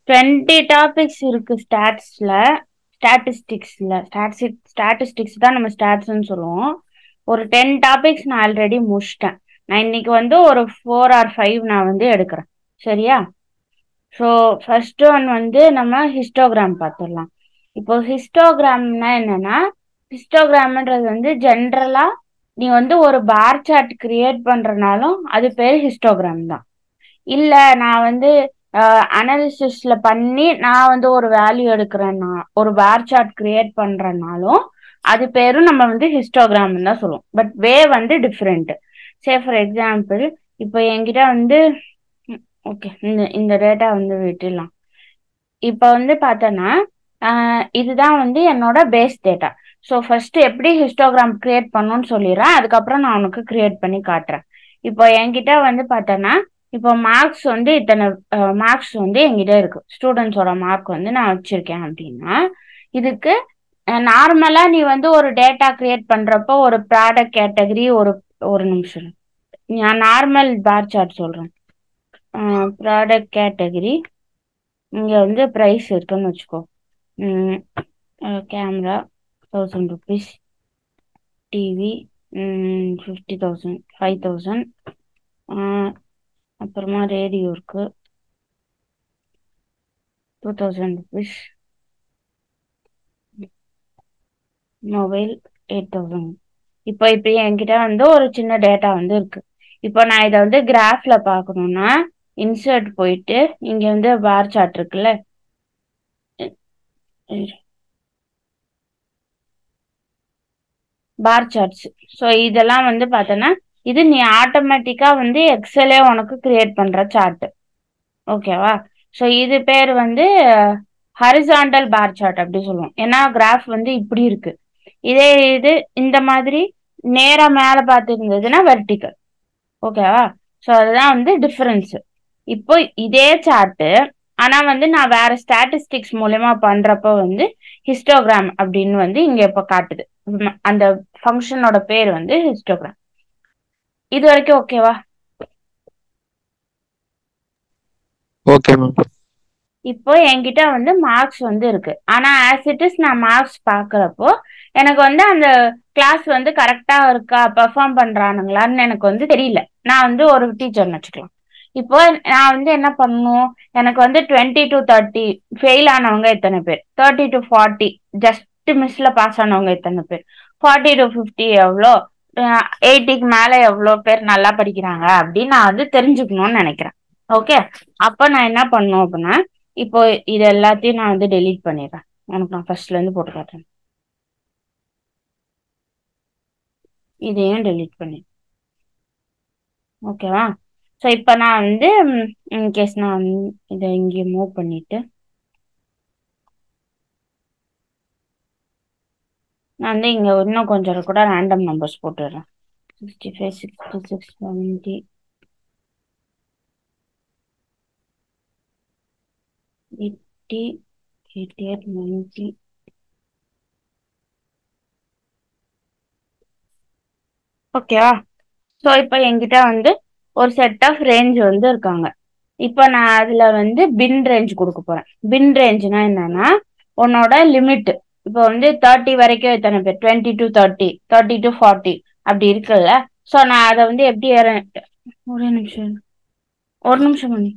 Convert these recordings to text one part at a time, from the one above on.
Twenty topics இருக்கு ஸ்டாட்ஸ்ல ஸ்டாட்டிஸ்டிக்ஸ்ல ஸ்டாட்ஸ்டிக் statistics தான் நம்ம ஸ்டாட்ஸ்னு சொல்லுவோம் ஒரு டென் டாபிக்ஸ் நான் ஆல்ரெடி முடிச்சிட்டேன் நான் இன்னைக்கு வந்து ஒரு ஃபோர் ஆர் ஃபைவ் நான் வந்து எடுக்கிறேன் சரியா ஸோ ஃபர்ஸ்ட் ஒன் வந்து நம்ம ஹிஸ்டோகிராம் பார்த்துடலாம் இப்போ ஹிஸ்டோகிராம்னா என்னன்னா ஹிஸ்டோகிராம்ன்றது வந்து ஜென்ரலா நீ வந்து ஒரு பார் சார்ட் கிரியேட் பண்றனாலும் அது பேர் ஹிஸ்டோகிராம் தான் இல்ல நான் வந்து அனாலிசிஸ்ல பண்ணி நான் வந்து ஒரு வேல்யூ எடுக்கிறேன்னா ஒரு பார் சார்ட் கிரியேட் பண்றனாலும் அது பேரும் நம்ம வந்து ஹிஸ்டோகிராம் தான் சொல்லுவோம் பட் வே வந்து டிஃப்ரெண்ட் சே ஃபார் எக்ஸாம்பிள் இப்போ என்கிட்ட வந்து ஓகே இந்த இந்த டேட்டா வந்து விட்டுடலாம் இப்போ வந்து பார்த்தோன்னா இதுதான் வந்து என்னோட பேஸ் டேட்டா ஸோ ஃபர்ஸ்ட் எப்படி ஹிஸ்டோகிராம் கிரியேட் பண்ணணும்னு சொல்லிடுறேன் அதுக்கப்புறம் நான் உனக்கு கிரியேட் பண்ணி காட்டுறேன் இப்போ என்கிட்ட வந்து பார்த்தோன்னா இப்போ மார்க்ஸ் வந்து இத்தனை மார்க்ஸ் வந்து என்கிட்ட இருக்கு ஸ்டூடெண்ட்ஸோட மார்க் வந்து நான் வச்சிருக்கேன் அப்படின்னா இதுக்கு நார்மலா நீ வந்து ஒரு டேட்டா கிரியேட் பண்றப்போ ஒரு ப்ராடக்ட் கேட்டகரி ஒரு ஒரு நிமிஷம் நான் நார்மல் பார் சார்ட் சொல்றேன் ப்ராடக்ட் கேட்டகரி இங்க வந்து ப்ரைஸ் இருக்குன்னு வச்சுக்கோ camera thousand rupees TV fifty thousand five thousand அப்புறமா ரேடியோ இருக்கு two thousand rupees mobile eight thousand இப்போ இப்போ என்கிட்ட வந்து ஒரு சின்ன டேட்டா வந்து இருக்கு இப்போ நான் இதை வந்து கிராஃப்ல பார்க்கணும்னா இன்சர்ட் போயிட்டு இங்க வந்து பார் சார்ட் இருக்குல்ல பார் சார்ட்ஸ் ஸோ இதெல்லாம் வந்து பார்த்தோன்னா இது நீ ஆட்டோமேட்டிக்கா வந்து எக்ஸலே உனக்கு கிரியேட் பண்ற சார்ட் ஓகேவா ஸோ இது பேர் வந்து ஹரிசாண்டல் பார் சார்ட் அப்படி சொல்லுவோம் ஏன்னா கிராஃப் வந்து இப்படி இருக்கு இதே இது இந்த மாதிரி நேரா மேலே பார்த்து இருந்ததுன்னா வெர்டிக்கல் ஓகேவா ஸோ அதுதான் வந்து டிஃபரன்ஸ் இப்போ இதே சார்ட்டு ஆனா வந்து நான் வேற ஸ்டாட்டிஸ்டிக்ஸ் மூலயமா பண்றப்ப வந்து ஹிஸ்டோகிராம் அப்படின்னு வந்து இங்க இப்ப காட்டுது அந்த ஃபங்க்ஷனோட பேர் வந்து ஹிஸ்டோகிராம் இது வரைக்கும் ஓகேவா ஓகே மேம் இப்போ என்கிட்ட வந்து மார்க்ஸ் வந்து இருக்கு ஆனா ஆஸ் இட் இஸ் நான் மார்க்ஸ் பாக்குறப்போ எனக்கு வந்து அந்த கிளாஸ் வந்து கரெக்டா இருக்கா பெர்ஃபார்ம் பண்றானுங்களான்னு எனக்கு வந்து தெரியல நான் வந்து ஒரு டீச்சர்னு வச்சுக்கலாம் இப்போ நான் வந்து என்ன பண்ணணும் எனக்கு வந்து டுவெண்ட்டி டு தேர்ட்டி ஃபெயில் ஆனவங்க எத்தனை பேர் தேர்ட்டி டு ஃபார்ட்டி ஜஸ்ட் மிஸ்ல பாஸ் ஆனவங்க எத்தனை பேர் ஃபார்ட்டி டு ஃபிஃப்டி எவ்வளோ எயிட்டிக்கு மேல எவ்வளோ பேர் நல்லா படிக்கிறாங்க அப்படின்னு நான் வந்து தெரிஞ்சுக்கணும்னு நினைக்கிறேன் ஓகே அப்போ நான் என்ன பண்ணணும் அப்படின்னா இப்போ இது எல்லாத்தையும் நான் வந்து டெலீட் பண்ணிடுறேன் உனக்கு நான் ஃபர்ஸ்ட்ல இருந்து போட்டு காட்டுறேன் இதையும் டெலீட் பண்ணி ஓகேவா ஸோ இப்போ நான் வந்து இன்கேஸ் நான் இதை இங்கே மூவ் பண்ணிட்டு நான் வந்து இங்கே இன்னும் கொஞ்சம் கூட ரேண்டம் நம்பர்ஸ் போட்டுடுறேன் sixty five sixty six seventy eighty eighty eight ninety ஓகேவா ஸோ இப்போ என்கிட்ட வந்து ஒரு செட் ஆஃப் ரேஞ்ச் வந்து இருக்காங்க இப்போ நான் அதில் வந்து பின் ரேஞ்ச் கொடுக்க போகிறேன் பின் ரேஞ்ச்னா என்னன்னா உன்னோட லிமிட் இப்போ வந்து தேர்ட்டி வரைக்கும் எத்தனை பேர் twenty to thirty thirty to forty அப்படி இருக்குல்ல ஸோ நான் அதை வந்து எப்படி ஒரே நிமிஷம் ஒரு நிமிஷம் பண்ணி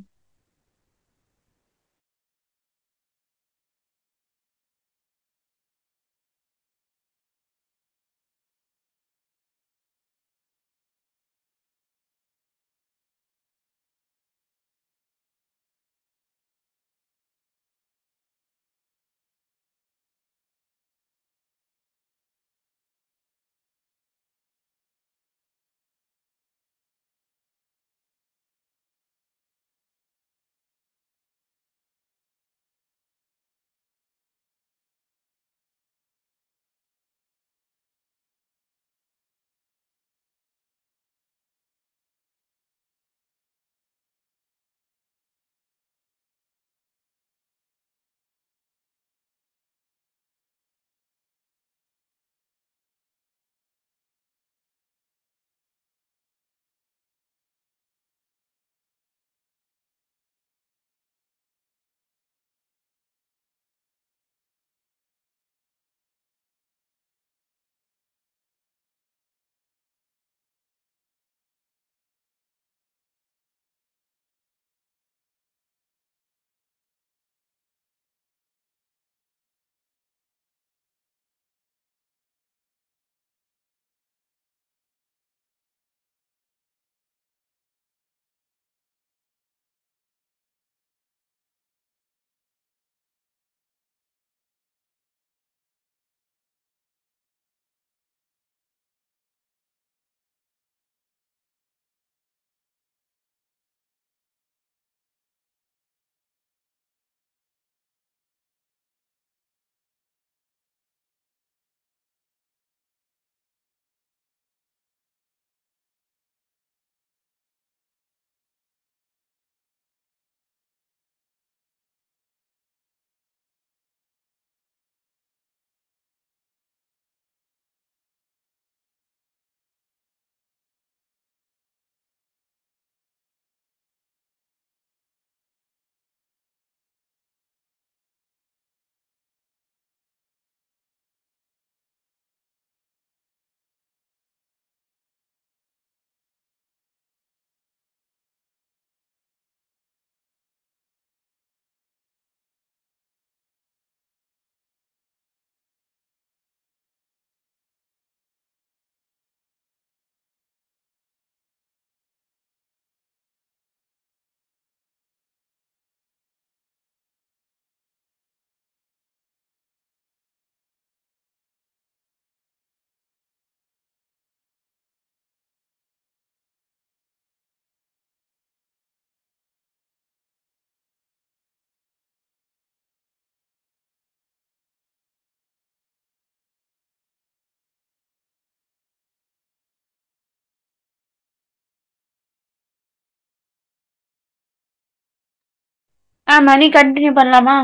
ஆ மணி கண்டினியூ பண்ணலாமா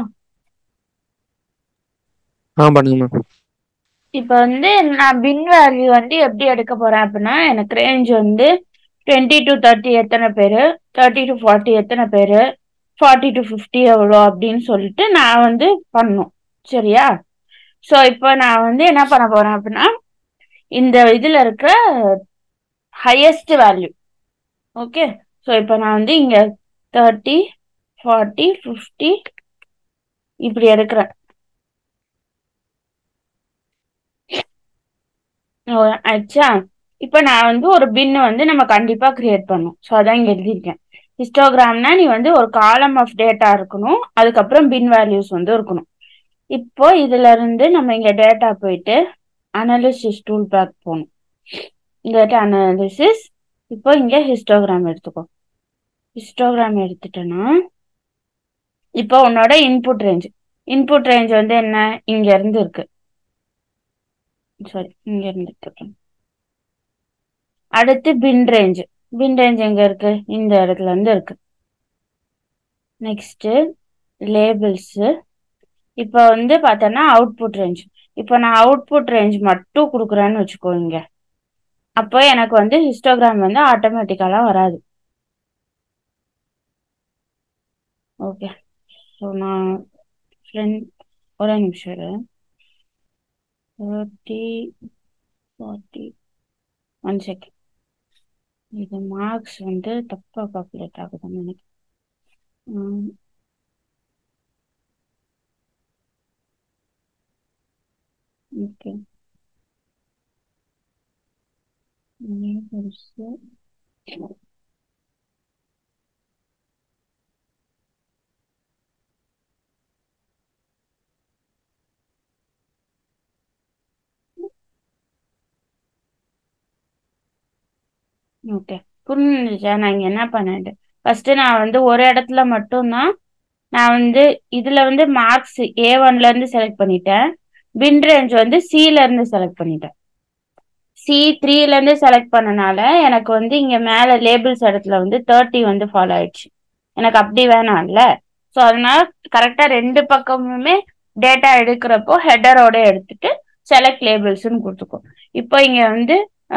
ஆ பண்ணுங்க மேம் இப்போ வந்து நான் பின் வேல்யூ வந்து எப்படி எடுக்க போறேன் அப்படின்னா எனக்கு ரேஞ்ச் வந்து டுவெண்ட்டி டு தேர்ட்டி எத்தனை பேர் தேர்ட்டி டு ஃபார்ட்டி எத்தனை பேர் ஃபார்ட்டி டு ஃபிஃப்டி எவ்வளோ அப்படின்னு சொல்லிட்டு நான் வந்து பண்ணும் சரியா ஸோ இப்போ நான் வந்து என்ன பண்ண போறேன் அப்படின்னா இந்த இதில் இருக்க ஹையஸ்ட் வேல்யூ ஓகே ஸோ இப்போ நான் வந்து இங்கே தேர்ட்டி ஃபார்ட்டி ஃபிஃப்டி இப்படி எடுக்கிறேன் ஓ, ஆச்சா இப்போ நான் வந்து ஒரு பின் வந்து நம்ம கண்டிப்பா கிரியேட் பண்ணணும் ஸோ அதான் இங்க எழுதியிருக்கேன் ஹிஸ்டோகிராம்னா நீ வந்து ஒரு காலம் ஆஃப் டேட்டா இருக்கணும் அதுக்கப்புறம் பின் வேல்யூஸ் வந்து இருக்கணும் இப்போ இதுல இருந்து நம்ம இங்க டேட்டா போயிட்டு அனாலிசிஸ் டூல் பேக் போகணும் இங்க அனாலிசிஸ் இப்போ இங்க ஹிஸ்டோகிராம் எடுத்துக்கோ ஹிஸ்டோகிராம் எடுத்துட்டேன்னா இப்போ உன்னோட இன்புட் ரேஞ்ச் இன்புட் ரேஞ்ச் வந்து என்ன இங்க இருந்து இருக்கு சாரி இங்க இருந்து எடுத்துக்கணும் அடுத்து பின் ரேஞ்ச் பின் ரேஞ்ச் எங்க இருக்கு இந்த இடத்துல இருந்து இருக்கு நெக்ஸ்ட் லேபிள்ஸ் இப்போ வந்து பார்த்தோன்னா அவுட்புட் ரேஞ்ச் இப்போ நான் அவுட்புட் ரேஞ்ச் மட்டும் கொடுக்குறேன்னு வச்சுக்கோங்க அப்போ எனக்கு வந்து ஹிஸ்டோகிராம் வந்து ஆட்டோமேட்டிக்கலாக வராது ஓகே ஸோ நான் ஃப்ரெண்ட் ஒரே நிமிஷம் இரு தேர்ட்டி ஃபார்ட்டி ஒன் செகண்ட் இது மார்க்ஸ் வந்து தப்பா கால்குலேட் ஆகுதுன்னு நினைக்கிறேன் ஓகே ஓகே புரிஞ்சுச்சா நான் இங்க என்ன பண்ணேன் ஃபர்ஸ்ட் நான் வந்து ஒரு இடத்துல மட்டும்தான் நான் வந்து இதுல வந்து மார்க்ஸ் ஏ ஒன்ல இருந்து செலக்ட் பண்ணிட்டேன் பின் ரேஞ்ச் வந்து சில இருந்து செலக்ட் பண்ணிட்டேன் சி த்ரீல இருந்து செலக்ட் பண்ணனால எனக்கு வந்து இங்க மேல லேபிள்ஸ் இடத்துல வந்து தேர்ட்டி வந்து ஃபாலோ ஆயிடுச்சு எனக்கு அப்படி வேணாம்ல ஸோ அதனால கரெக்டா ரெண்டு பக்கமுமே டேட்டா எடுக்கிறப்போ ஹெடரோட எடுத்துட்டு செலக்ட் லேபிள்ஸ்னு கொடுத்துக்கோ இப்போ இங்க வந்து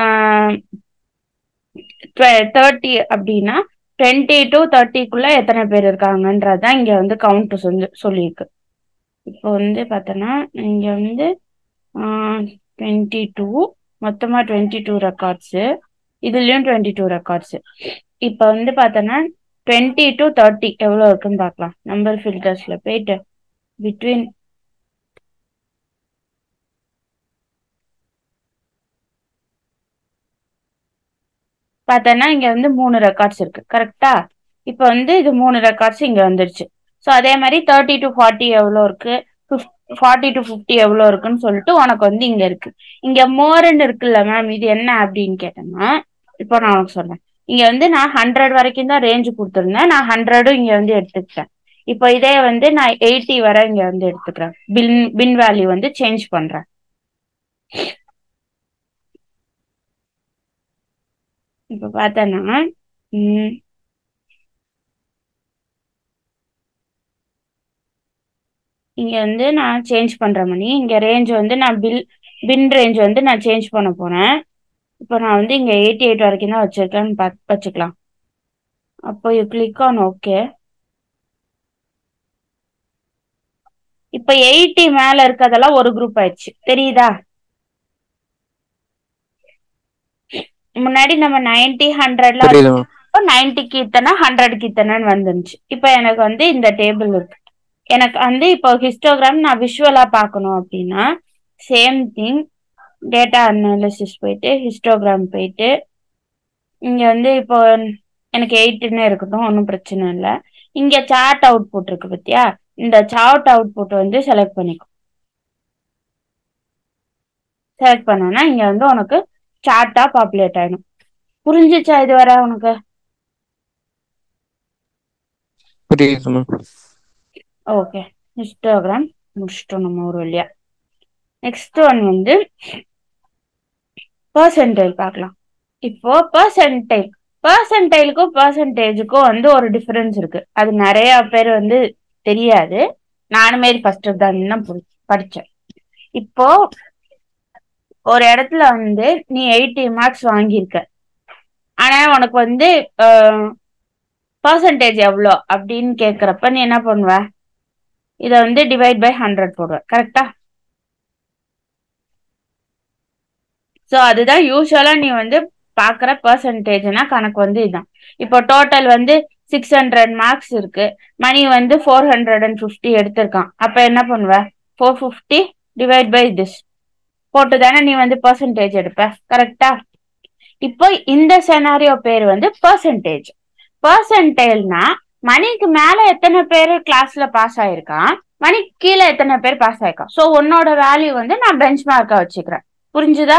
தேர்ட்டி அப்படின்னா டுவெண்ட்டி டு தேர்ட்டிக்குள்ள எத்தனை பேர் இருக்காங்கன்றதான் இங்க வந்து கவுண்ட் சொல்லி சொல்லியிருக்கு இப்போ வந்து பார்த்தோன்னா இங்க வந்து டுவெண்ட்டி டூ மொத்தமா டுவெண்ட்டி டூ ரெக்கார்ட்ஸு இதுலயும் டுவெண்ட்டி டூ ரெக்கார்ட்ஸு இப்போ வந்து பார்த்தோன்னா டுவெண்ட்டி டு தேர்ட்டி எவ்வளோ இருக்குன்னு பார்க்கலாம் நம்பர் ஃபில்டர்ஸ்ல போயிட்டு பிட்வீன் பார்த்தோன்னா இங்க வந்து மூணு ரெக்கார்ட்ஸ் இருக்கு கரெக்டா இப்போ வந்து இது மூணு ரெக்கார்ட்ஸ் இங்க வந்துருச்சு ஸோ அதே மாதிரி தேர்ட்டி டு ஃபார்ட்டி எவ்வளோ இருக்கு ஃபார்ட்டி டு ஃபிஃப்டி எவ்வளோ இருக்குன்னு சொல்லிட்டு உனக்கு வந்து இங்க இருக்கு இங்க மோர்ன்னு இருக்குல்ல மேம் இது என்ன அப்படின்னு கேட்டேன்னா இப்போ நான் உனக்கு சொல்றேன் இங்க வந்து நான் ஹண்ட்ரட் வரைக்கும் தான் ரேஞ்ச் கொடுத்துருந்தேன் நான் ஹண்ட்ரடும் இங்க வந்து எடுத்துக்கிட்டேன் இப்போ இதே வந்து நான் எயிட்டி வரை இங்க வந்து எடுத்துக்கிறேன் பின் பின் வேல்யூ வந்து சேஞ்ச் பண்றேன் இப்ப பார்த்தேன்னா ம், இங்க வந்து நான் சேஞ்ச் பண்ற மணி இங்க ரேஞ்ச் வந்து நான் பில் பின் ரேஞ்ச் வந்து நான் சேஞ்ச் பண்ண போறேன் இப்போ நான் வந்து இங்க எயிட்டி எயிட் வரைக்கும் தான் வச்சிருக்கேன்னு பாத் வச்சுக்கலாம் அப்போ யூ கிளிக் ஆன் ஓகே இப்போ எயிட்டி மேல இருக்கதெல்லாம் ஒரு குரூப் ஆயிடுச்சு தெரியுதா முன்னாடி நம்ம நைன்டி ஹண்ட்ரட்ல புரியுது மேம் இப்போ நைன்டிக்கு இத்தனை ஹண்ட்ரடுக்கு இத்தனைன்னு வந்துருந்துச்சு இப்போ எனக்கு வந்து இந்த டேபிள் இருக்கு எனக்கு வந்து இப்போ ஹிஸ்டோகிராம் நான் விஷுவலா பார்க்கணும் அப்படின்னா சேம் திங் டேட்டா அனாலிசிஸ் போயிட்டு ஹிஸ்டோகிராம் போயிட்டு இங்க வந்து இப்போ எனக்கு எயிட்டுன்னு இருக்கட்டும் ஒன்றும் பிரச்சனை இல்லை இங்க சார்ட் அவுட்புட் இருக்கு பத்தியா இந்த சார்ட் அவுட்புட் வந்து செலக்ட் பண்ணிக்கோ செலக்ட் பண்ணோன்னா இங்க வந்து உனக்கு சார்ட்டா பாப்புலேட் ஆயிடும் புரிஞ்சுச்சா இது வர உனக்கு புரியுது மேம் ஓகே ஹிஸ்டோகிராம் முடிச்சிட்டோம் நம்ம ஒரு வழியா நெக்ஸ்ட் ஒன் வந்து பர்சன்டைல் பார்க்கலாம் இப்போ பர்சன்டைல் பர்சன்டைலுக்கும் பர்சன்டேஜுக்கும் வந்து ஒரு டிஃபரன்ஸ் இருக்கு அது நிறைய பேர் வந்து தெரியாது நானுமே ஃபர்ஸ்ட் தான் புடி- படிச்சேன் இப்போ ஒரு இடத்துல வந்து நீ எயிட்டி மார்க்ஸ் வாங்கியிருக்க ஆனா உனக்கு வந்து பர்சன்டேஜ் எவ்வளோ அப்படின்னு கேக்குறப்ப நீ என்ன பண்ணுவ இத வந்து டிவைட் பை ஹண்ட்ரட் போடுவ கரெக்டா ஸோ அதுதான் யூஸ்வலா நீ வந்து பாக்குற பர்சன்டேஜ்னா கணக்கு வந்து இதுதான் இப்போ டோட்டல் வந்து சிக்ஸ் ஹண்ட்ரட் மார்க்ஸ் இருக்கு மணி வந்து ஃபோர் ஹண்ட்ரட் அண்ட் ஃபிஃப்டி எடுத்திருக்கான் அப்ப என்ன பண்ணுவ four fifty divide by this போட்டு தானே நீ வந்து பர்சன்டேஜ் எடுப்ப கரெக்டா இப்போ இந்த செனாரியோ பேர் வந்து பர்சன்டேஜ் பர்சன்டேஜ்னா மணிக்கு மேல எத்தனை பேர் கிளாஸ்ல பாஸ் ஆயிருக்கான் மணிக்கு கீழே எத்தனை பேர் பாஸ் ஆயிருக்கான் சோ உன்னோட வேல்யூ வந்து நான் பெஞ்ச் மார்க்கா வச்சுக்கிறேன் புரிஞ்சுதா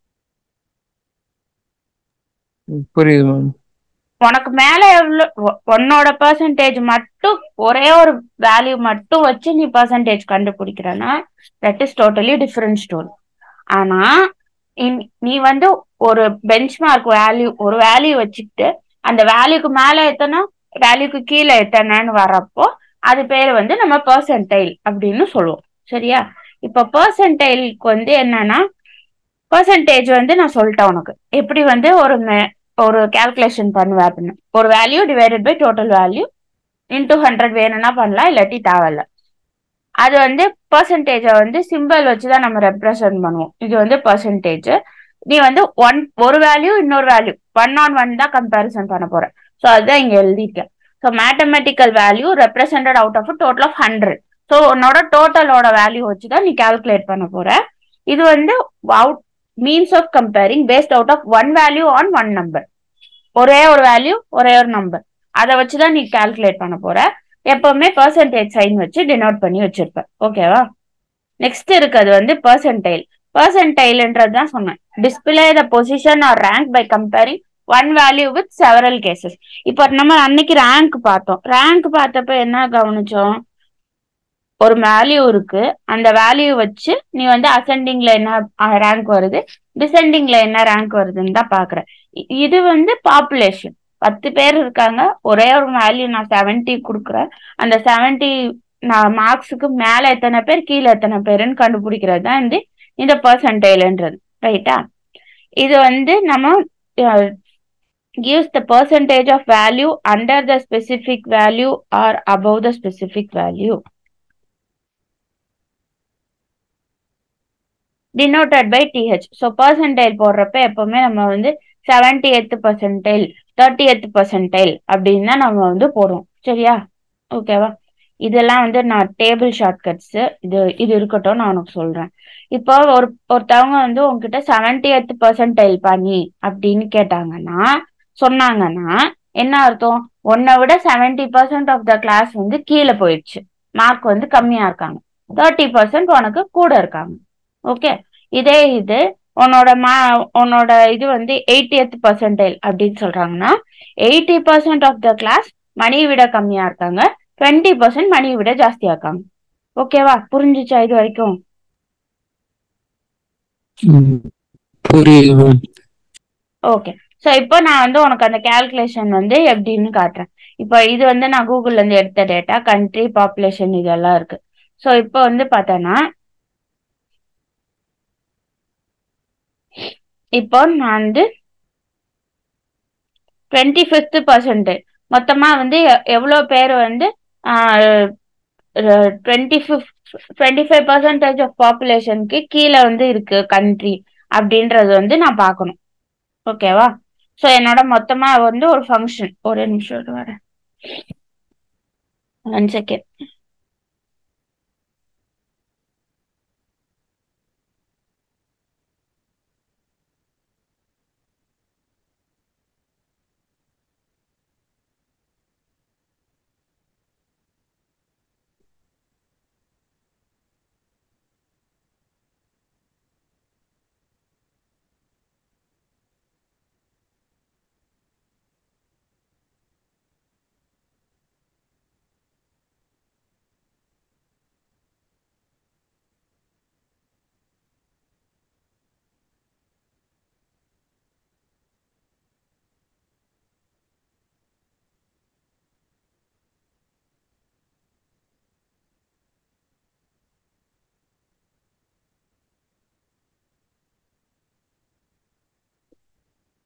ம், புரியுது மேம் உனக்கு மேல எவ்வளவு உ- உன்னோட பர்சன்டேஜ் மட்டும் ஒரே ஒரு வேல்யூ மட்டும் வச்சு நீ பர்சன்டேஜ் கண்டுபிடிக்கிறனா that is totally different story ஆனா இன்- நீ வந்து ஒரு பெஞ்ச் மார்க் வேல்யூ ஒரு வேல்யூ வச்சுக்கிட்டு அந்த வேல்யூக்கு மேல எத்தனை வேல்யூக்கு கீழே எத்தனைன்னு வரப்போ அது பேர் வந்து நம்ம பர்சன்டைல் அப்படின்னு சொல்லுவோம் சரியா இப்ப பர்சன்டைலுக்கு வந்து என்னன்னா பர்சன்டேஜ் வந்து நான் சொல்லிட்டேன் உனக்கு எப்படி வந்து ஒரு me- ஒரு கால்குலேஷன் பண்ணுவேன் அப்படின்னு ஒரு value divided by total value into hundred வேணும்னா பண்ணலாம் இல்லாட்டி தேவையில்ல அது வந்து பர்சன்டேஜை வந்து சிம்பிள் வச்சுதான் நம்ம ரெப்ரசன்ட் பண்ணுவோம் இது வந்து பர்சன்டேஜ் நீ வந்து ஒன் ஒரு வேல்யூ இன்னொரு வேல்யூ ஒன் ஆன் ஒன் தான் கம்பேரிசன் பண்ண போற ஸோ அதுதான் இங்க எழுதியிருக்கேன் so mathematical value represented out of total of hundred so உன்னோட டோட்டலோட வேல்யூ வச்சு தான் நீ கால்குலேட் பண்ண போற இது வந்து out means of comparing based out of one value on one number ஒரே ஒரு வேல்யூ ஒரே ஒரு நம்பர் அதை வச்சுதான் நீ கால்குலேட் பண்ண போற எப்பவுமே பர்சன்டேஜ் சைன் வச்சு டினோட் பண்ணி வச்சிருப்ப ஓகேவா நெக்ஸ்ட் இருக்கிறது வந்து பர்சன்டைல் பர்சன்டைல்ன்றது தான் சொன்னேன் display the position or rank by comparing one value with several cases இப்போ நம்ம அன்னைக்கு ரேங்க் பார்த்தோம் ரேங்க் பார்த்தப்ப என்ன கவனிச்சோம் ஒரு வேல்யூ இருக்கு அந்த வேல்யூ வச்சு நீ வந்து அசெண்டிங்ல என்ன ரேங்க் வருது டிசெண்டிங்ல என்ன ரேங்க் வருதுன்னு தான் பாக்குற இ- இது வந்து பாப்புலேஷன் பத்து பேர் இருக்காங்க ஒரே ஒரு வேல்யூ நான் செவன்டி கொடுக்குறேன் அந்த செவன்டி நான் மார்க்ஸுக்கு மேல எத்தனை பேர் கீழே எத்தனை பேருன்னு கண்டுபிடிக்கிறது தான் வந்து இந்த பர்சன்டைல்ன்றது ரைட்டா இது வந்து நம்ம gives the percentage of value under the specific value or above the specific value denoted by th so percentile போடுறப்ப எப்பவுமே நம்ம வந்து 70th percentile 30th percentile அப்படின்னு தான் நம்ம வந்து போடுவோம் சரியா ஓகேவா இதெல்லாம் வந்து நான் டேபிள் ஷார்ட்கட்ஸ் இது இது இருக்கட்டும் நான் உனக்கு சொல்றேன் இப்போ ஒரு ஒருத்தவங்க வந்து உங்ககிட்ட 70th percentile பண்ணி அப்படின்னு கேட்டாங்கன்னா சொன்னாங்கன்னா என்ன அர்த்தம் உன்னை விட 70% பர்சன்ட் ஆஃப் த கிளாஸ் வந்து கீழே போயிடுச்சு மார்க் வந்து கம்மியா இருக்காங்க தேர்ட்டி பர்சன்ட் உனக்கு கூட இருக்காங்க ஓகே இதே இது உன்னோட மா உன்னோட இது வந்து எயிட்டியத் பர்சன்டைல் அப்படின்னு சொல்றாங்கன்னா eighty percent of the class மணியை விட கம்மியா இருக்காங்க டுவெண்ட்டி பர்சன்ட் மணியை விட ஜாஸ்தியா இருக்காங்க ஓகேவா புரிஞ்சுச்சா இது வரைக்கும் ம், புரியுது மேம் ஓகே ஸோ இப்போ நான் வந்து உனக்கு அந்த கால்குலேஷன் வந்து எப்படின்னு காட்டுறேன் இப்போ இது வந்து நான் கூகுள்ல இருந்து எடுத்த டேட்டா கண்ட்ரி பாப்புலேஷன் இதெல்லாம் இருக்கு ஸோ இப்போ வந்து பார்த்தோன்னா இப்போ நான் வந்து டுவெண்ட்டி ஃபிஃப்த் பர்சன்ட் மொத்தமா வந்து எ- எவ்வளோ பேர் வந்து twenty fifth twenty five percentage of பாப்புலேஷனுக்கு கீழே வந்து இருக்கு கண்ட்ரி அப்படின்றது வந்து நான் பார்க்கணும் ஓகேவா ஸோ என்னோட மொத்தமா வந்து ஒரு ஃபங்க்ஷன் ஒரு நிமிஷம் இரு வரேன் ஒன் செகண்ட்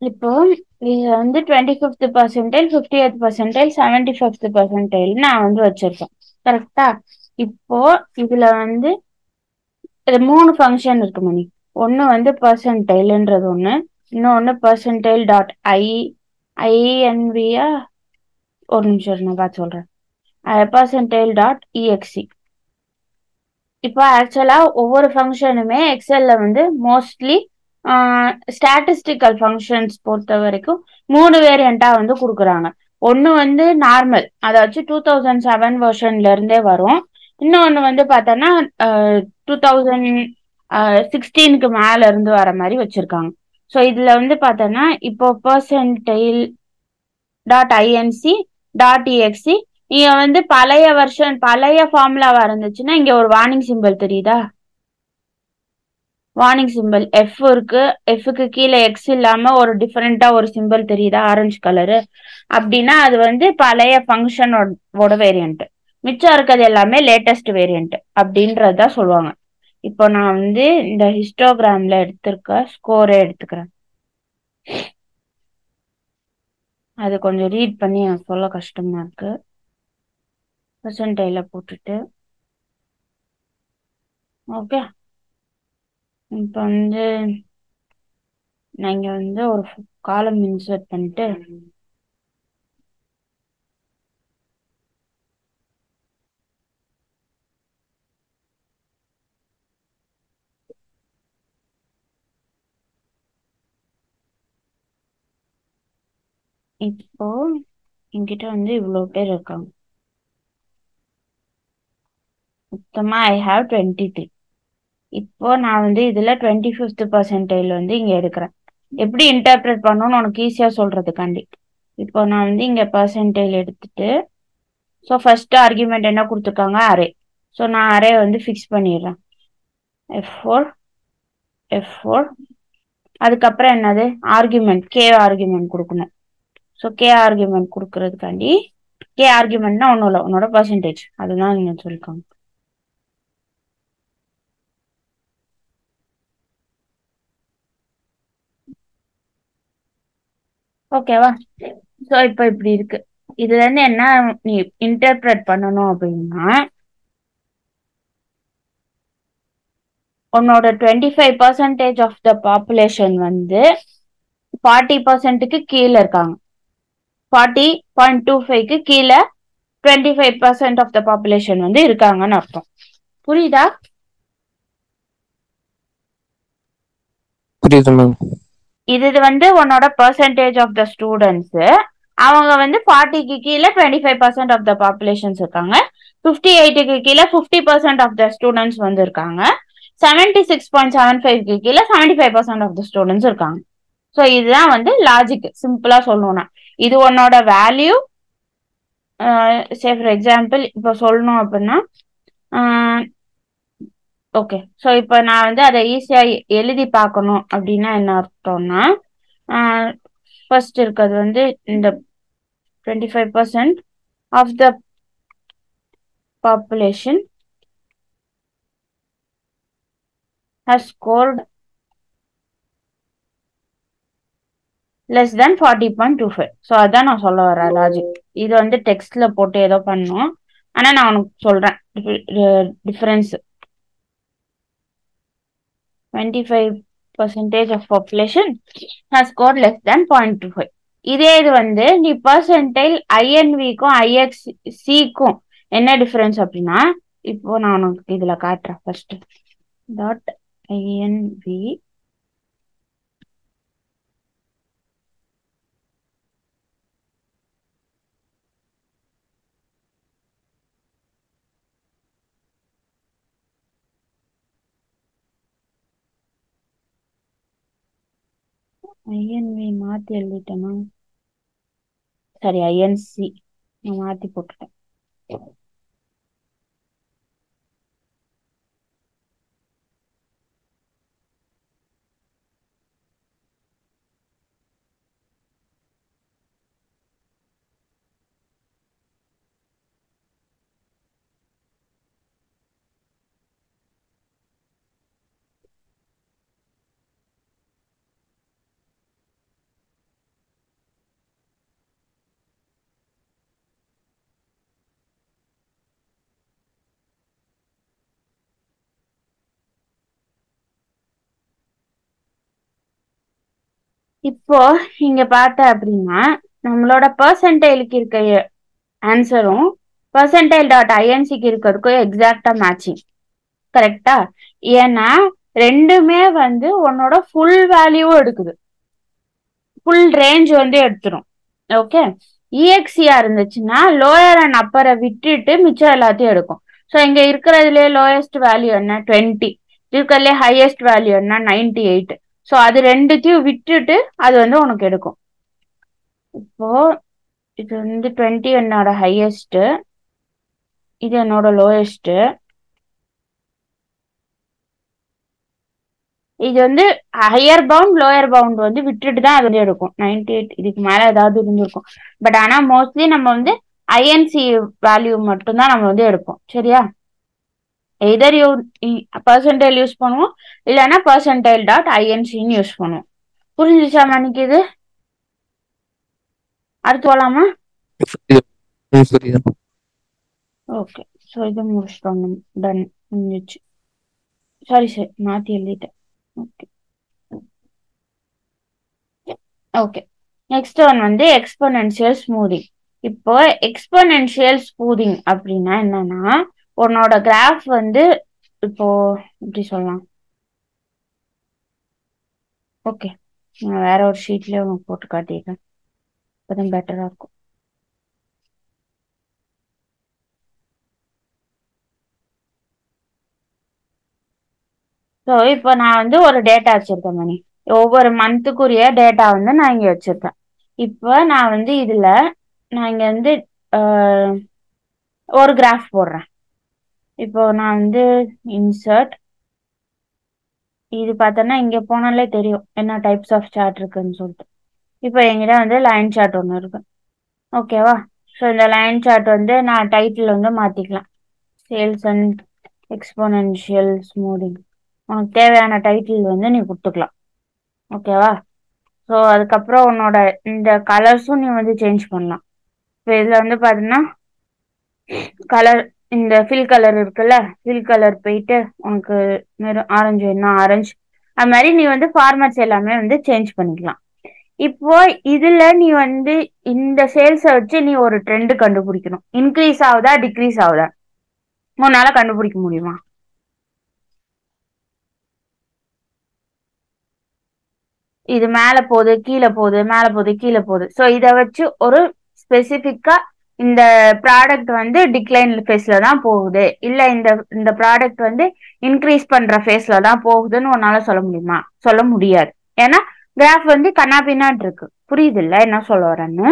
இப்போ இது வந்து twenty fifth percentile fifty eighth percentile seventy fifth percentile நான் வந்து வச்சிருக்கேன் கரெக்டா இப்போ இதுல வந்து இது மூணு ஃபங்க்ஷன் இருக்கு மணி ஒன்னு வந்து பர்சன்டைல்ன்றது ஒண்ணு இன்னொன்னு பர்சன்டைல் டாட் ஐ ஐஎன்வியா ஒரு நிமிஷம் இரு, நான் பார்த்து சொல்றேன் பர்சன்டைல் டாட் இஎக்ஸி இப்போ ஆக்சுவலா ஒவ்வொரு ஃபங்க்ஷனுமே எக்ஸல்ல வந்து மோஸ்ட்லி ஸ்டாட்டிஸ்டிக்கல் ஃபங்க்ஷன்ஸ் பொறுத்த வரைக்கும் மூணு வேரியண்டா வந்து கொடுக்குறாங்க ஒன்னு வந்து நார்மல் அதாச்சும் டூ தௌசண்ட் செவன் வெர்ஷன்ல இருந்தே வரும் இன்னொன்னு வந்து பார்த்தோன்னா டூ தௌசண்ட் சிக்ஸ்டீனுக்கு மேல இருந்து வர மாதிரி வச்சிருக்காங்க ஸோ இதுல வந்து பார்த்தோன்னா இப்போ percentile dot INC dot EXC நீங்க வந்து பழைய வெர்ஷன் பழைய ஃபார்முலாவா இருந்துச்சுன்னா இங்க ஒரு வார்னிங் சிம்பிள் தெரியுதா வார்னிங் சிம்பிள் எஃப் இருக்கு எஃப்க்கு கீழே எக்ஸ் இல்லாம ஒரு டிஃபரெண்டா ஒரு சிம்பிள் தெரியுதா ஆரஞ்சு கலரு அப்படின்னா அது வந்து பழைய ஃபங்க்ஷனோட வேரியன்ட் மிச்சம் இருக்கிறது எல்லாமே லேட்டஸ்ட் வேரியன்ட் அப்படின்றத சொல்லுவாங்க இப்போ நான் வந்து இந்த ஹிஸ்டோகிராம்ல எடுத்திருக்க ஸ்கோரே எடுத்துக்கிறேன் அது கொஞ்சம் ரீட் பண்ணி எனக்கு சொல்ல கஷ்டமா இருக்கு பர்சன்டைல போட்டுட்டு ஓகே இப்போ வந்து நான் இங்க வந்து ஒரு காலம் இன்சர்ட் பண்ணிட்டு இப்போ என்கிட்ட வந்து இவ்வளவு பேர் இருக்காங்க மொத்தமா ஐ ஹாவ் டுவெண்ட்டி த்ரீ இப்போ நான் வந்து இதுல டுவெண்ட்டி ஃபிஃப்த் பர்சன்டைல் வந்து இங்க எடுக்கிறேன் எப்படி இன்டர்பிரட் பண்ணணும்னு உனக்கு ஈஸியா சொல்றதுக்காண்டி இப்போ நான் வந்து இங்க பர்சன்டைல் எடுத்துட்டு ஸோ ஃபர்ஸ்ட் ஆர்குமெண்ட் என்ன கொடுத்துருக்காங்க அரே ஸோ நான் அரே வந்து ஃபிக்ஸ் பண்ணிடுறேன் எஃப் ஃபோர் எஃப் ஃபோர் அதுக்கப்புறம் என்னது ஆர்குமெண்ட் கே ஆர்குமெண்ட் கொடுக்கணும் ஸோ கே ஆர்குமெண்ட் கொடுக்கறதுக்காண்டி கே ஆர்குமெண்ட்னா ஒன்றும் இல்லை உன்னோட பர்சன்டேஜ் அதுதான் நீங்க சொல்லிருக்காங்க ஓகேவா ஸோ இப்போ இப்படி இருக்கு இதுல இருந்து என்ன நீ இன்டர்பிரட் பண்ணணும் அப்படின்னா உன்னோட twenty five percentage of the population வந்து ஃபார்ட்டி பர்சன்ட்டுக்கு கீழே இருக்காங்க ஃபார்ட்டி பாயிண்ட் டூ ஃபைவ்க்கு கீழே twenty five percent of the population வந்து இருக்காங்கன்னு அர்த்தம் புரியுதா புரியுது மேம் இது வந்து உன்னோட பர்சன்டேஜ் ஆஃப் த ஸ்டூடெண்ட்ஸ் அவங்க வந்து ஃபார்ட்டிக்கு கீழே twenty five percent of the populations இருக்காங்க ஃபிஃப்டி எயிட்டுக்கு கீழே fifty percent of the students வந்து இருக்காங்க செவன்டி சிக்ஸ் பாயிண்ட் செவன் ஃபைவ்க்கு கீழே seventy five percent of the students இருக்காங்க ஸோ இதுதான் வந்து லாஜிக் சிம்பிளா சொல்லணும்னா இது உன்னோட வேல்யூ சே ஃபார் எக்ஸாம்பிள் இப்போ சொல்லணும் அப்படின்னா ஓகே ஸோ இப்போ நான் வந்து அதை ஈஸியாக எழுதி பார்க்கணும் அப்படின்னா என்ன அர்த்தம்னா ஃபர்ஸ்ட் இருக்கிறது வந்து இந்த twenty five percent of the population has scored less than forty point two five so அதான் நான் சொல்ல வரேன் லாஜிக் இது வந்து டெக்ஸ்ட்ல போட்டு ஏதோ பண்ணோம் ஆனால் நான் உனக்கு சொல்றேன் difference twenty five percentage of population has score less than point two five இதே இது வந்து நீ பர்சன்டைல் ஐஎன்விக்கும் ஐஎக்ஸ் சிக்கும் என்ன டிஃபரன்ஸ் அப்படின்னா இப்போ நான் உனக்கு இதுல காட்டுறேன் ஃபர்ஸ்ட் டாட் ஐஎன்வி ஐஎன்வி மாத்தி எழுதிட்டேனா சரி ஐஎன்சி நான் மாத்தி போட்டுட்டேன் இப்போ இங்க பார்த்த அப்படின்னா நம்மளோட பர்சன்டைலுக்கு இருக்க ஆன்சரும் பர்சன்டைல் டாட் ஐஎன்சிக்கு இருக்கிறதுக்கும் எக்ஸாக்டா மேட்சிங் கரெக்டா ஏன்னா ரெண்டுமே வந்து உன்னோட ஃபுல் வேல்யூவும் எடுக்குது ஃபுல் ரேஞ்ச் வந்து எடுத்துரும் ஓகே இஎக்ஸியா இருந்துச்சுன்னா லோயர் அண்ட் அப்பரை விட்டுட்டு மிச்சம் எல்லாத்தையும் எடுக்கும் ஸோ இங்க இருக்கிறதுலே லோயஸ்ட் வேல்யூ என்ன டுவெண்ட்டி இருக்கிறதுலே ஹையஸ்ட் வேல்யூ என்ன நைன்டி எயிட் ஸோ அது ரெண்டுத்தையும் விட்டுட்டு அது வந்து உனக்கு எடுக்கும் இப்போ இது வந்து டுவெண்ட்டி என்னோட ஹையஸ்ட் இது என்னோட லோயஸ்ட் இது வந்து ஹையர் பவுண்ட் லோயர் பவுண்ட் வந்து விட்டுட்டு தான் அது வந்து எடுக்கும் நைன்டி எயிட் இதுக்கு மேல ஏதாவது இருந்திருக்கும் பட் ஆனா மோஸ்ட்லி நம்ம வந்து ஐஎன்சி வேல்யூ மட்டும்தான் நம்ம வந்து எடுப்போம் சரியா எதர் யூ பர்சன்டைல் யூஸ் பண்ணுவோம் இல்லைன்னா பர்சன்டைல் டாட் ஐஎன்சின்னு யூஸ் பண்ணுவோம் புரிஞ்சுச்சா மணிக்கு இது அடுத்து போலாமா ம், புரியுது ஓகே ஸோ இது முடிச்சிட்டோம் டன் முடிஞ்சிச்சு சாரி சார் மாற்றி எழுதிட்டேன் ஓகே ஓகே நெக்ஸ்ட் ஒன் வந்து எக்ஸ்போனென்ஷியல் ஸ்மூதிங் இப்போ எக்ஸ்போனென்ஷியல் ஸ்மூதிங் அப்படின்னா என்னன்னா உன்னோட கிராஃப் வந்து இப்போ எப்படி சொல்லலாம் ஓகே நான் வேற ஒரு ஷீட்லயே உனக்கு போட்டு காட்டிடுறேன் அப்பதான் பெட்டரா இருக்கும் ஸோ இப்போ நான் வந்து ஒரு டேட்டா வச்சிருக்கேன் மணி ஒவ்வொரு மந்த்துக்குரிய டேட்டா வந்து நான் இங்க வச்சிருக்கேன் இப்போ நான் வந்து இதுல நான் இங்க வந்து ஆஹ், ஒரு கிராஃப் போடுறேன் இப்போ நான் வந்து இன்சர்ட் இது பார்த்தோன்னா இங்க போனாலே தெரியும் என்ன டைப்ஸ் ஆஃப் சார்ட் இருக்குன்னு சொல்லிட்டு இப்போ என்கிட்ட வந்து லைன் சார்ட் ஒன்று இருக்கு ஓகேவா ஸோ இந்த லைன் சார்ட் வந்து நான் டைட்டில் வந்து மாத்திக்கலாம் சேல்ஸ் அண்ட் எக்ஸ்போனென்ஷியல் ஸ்மூதிங் உனக்கு தேவையான டைட்டில் வந்து நீ கொடுத்துக்கலாம் ஓகேவா ஸோ அதுக்கப்புறம் உன்னோட இந்த கலர்ஸும் நீ வந்து சேஞ்ச் பண்ணலாம் இப்போ இதில் வந்து பார்த்தீங்கன்னா கலர் இந்த ஃபில் கலர் இருக்குல்ல ஃபில் கலர் போயிட்டு உனக்கு மெரும் ஆரஞ்சு வேணும்னா ஆரஞ்சு அது மாதிரி நீ வந்து ஃபார்மட்ஸ் எல்லாமே வந்து சேஞ்ச் பண்ணிக்கலாம் இப்போ இதுல நீ வந்து இந்த சேல்ஸை வச்சு நீ ஒரு ட்ரெண்ட் கண்டுபிடிக்கணும் இன்க்ரீஸ் ஆகுதா டிக்ரீஸ் ஆகுதா உன்னால கண்டுபிடிக்க முடியுமா இது மேல போகுது கீழே போகுது மேல போகுது கீழே போகுது ஸோ இதை வச்சு ஒரு ஸ்பெசிஃபிக்கா இந்த ப்ராடக்ட் வந்து டிக்ளைன் ஃபேஸ்ல தான் போகுது இல்ல இந்த இந்த ப்ராடக்ட் வந்து இன்க்ரீஸ் பண்ற ஃபேஸ்ல தான் போகுதுன்னு உன்னால சொல்ல முடியுமா சொல்ல முடியாது ஏன்னா கிராஃப் வந்து கண்ணாபின்னான் இருக்கு புரியுது இல்ல என்ன சொல்ல வரேன்னு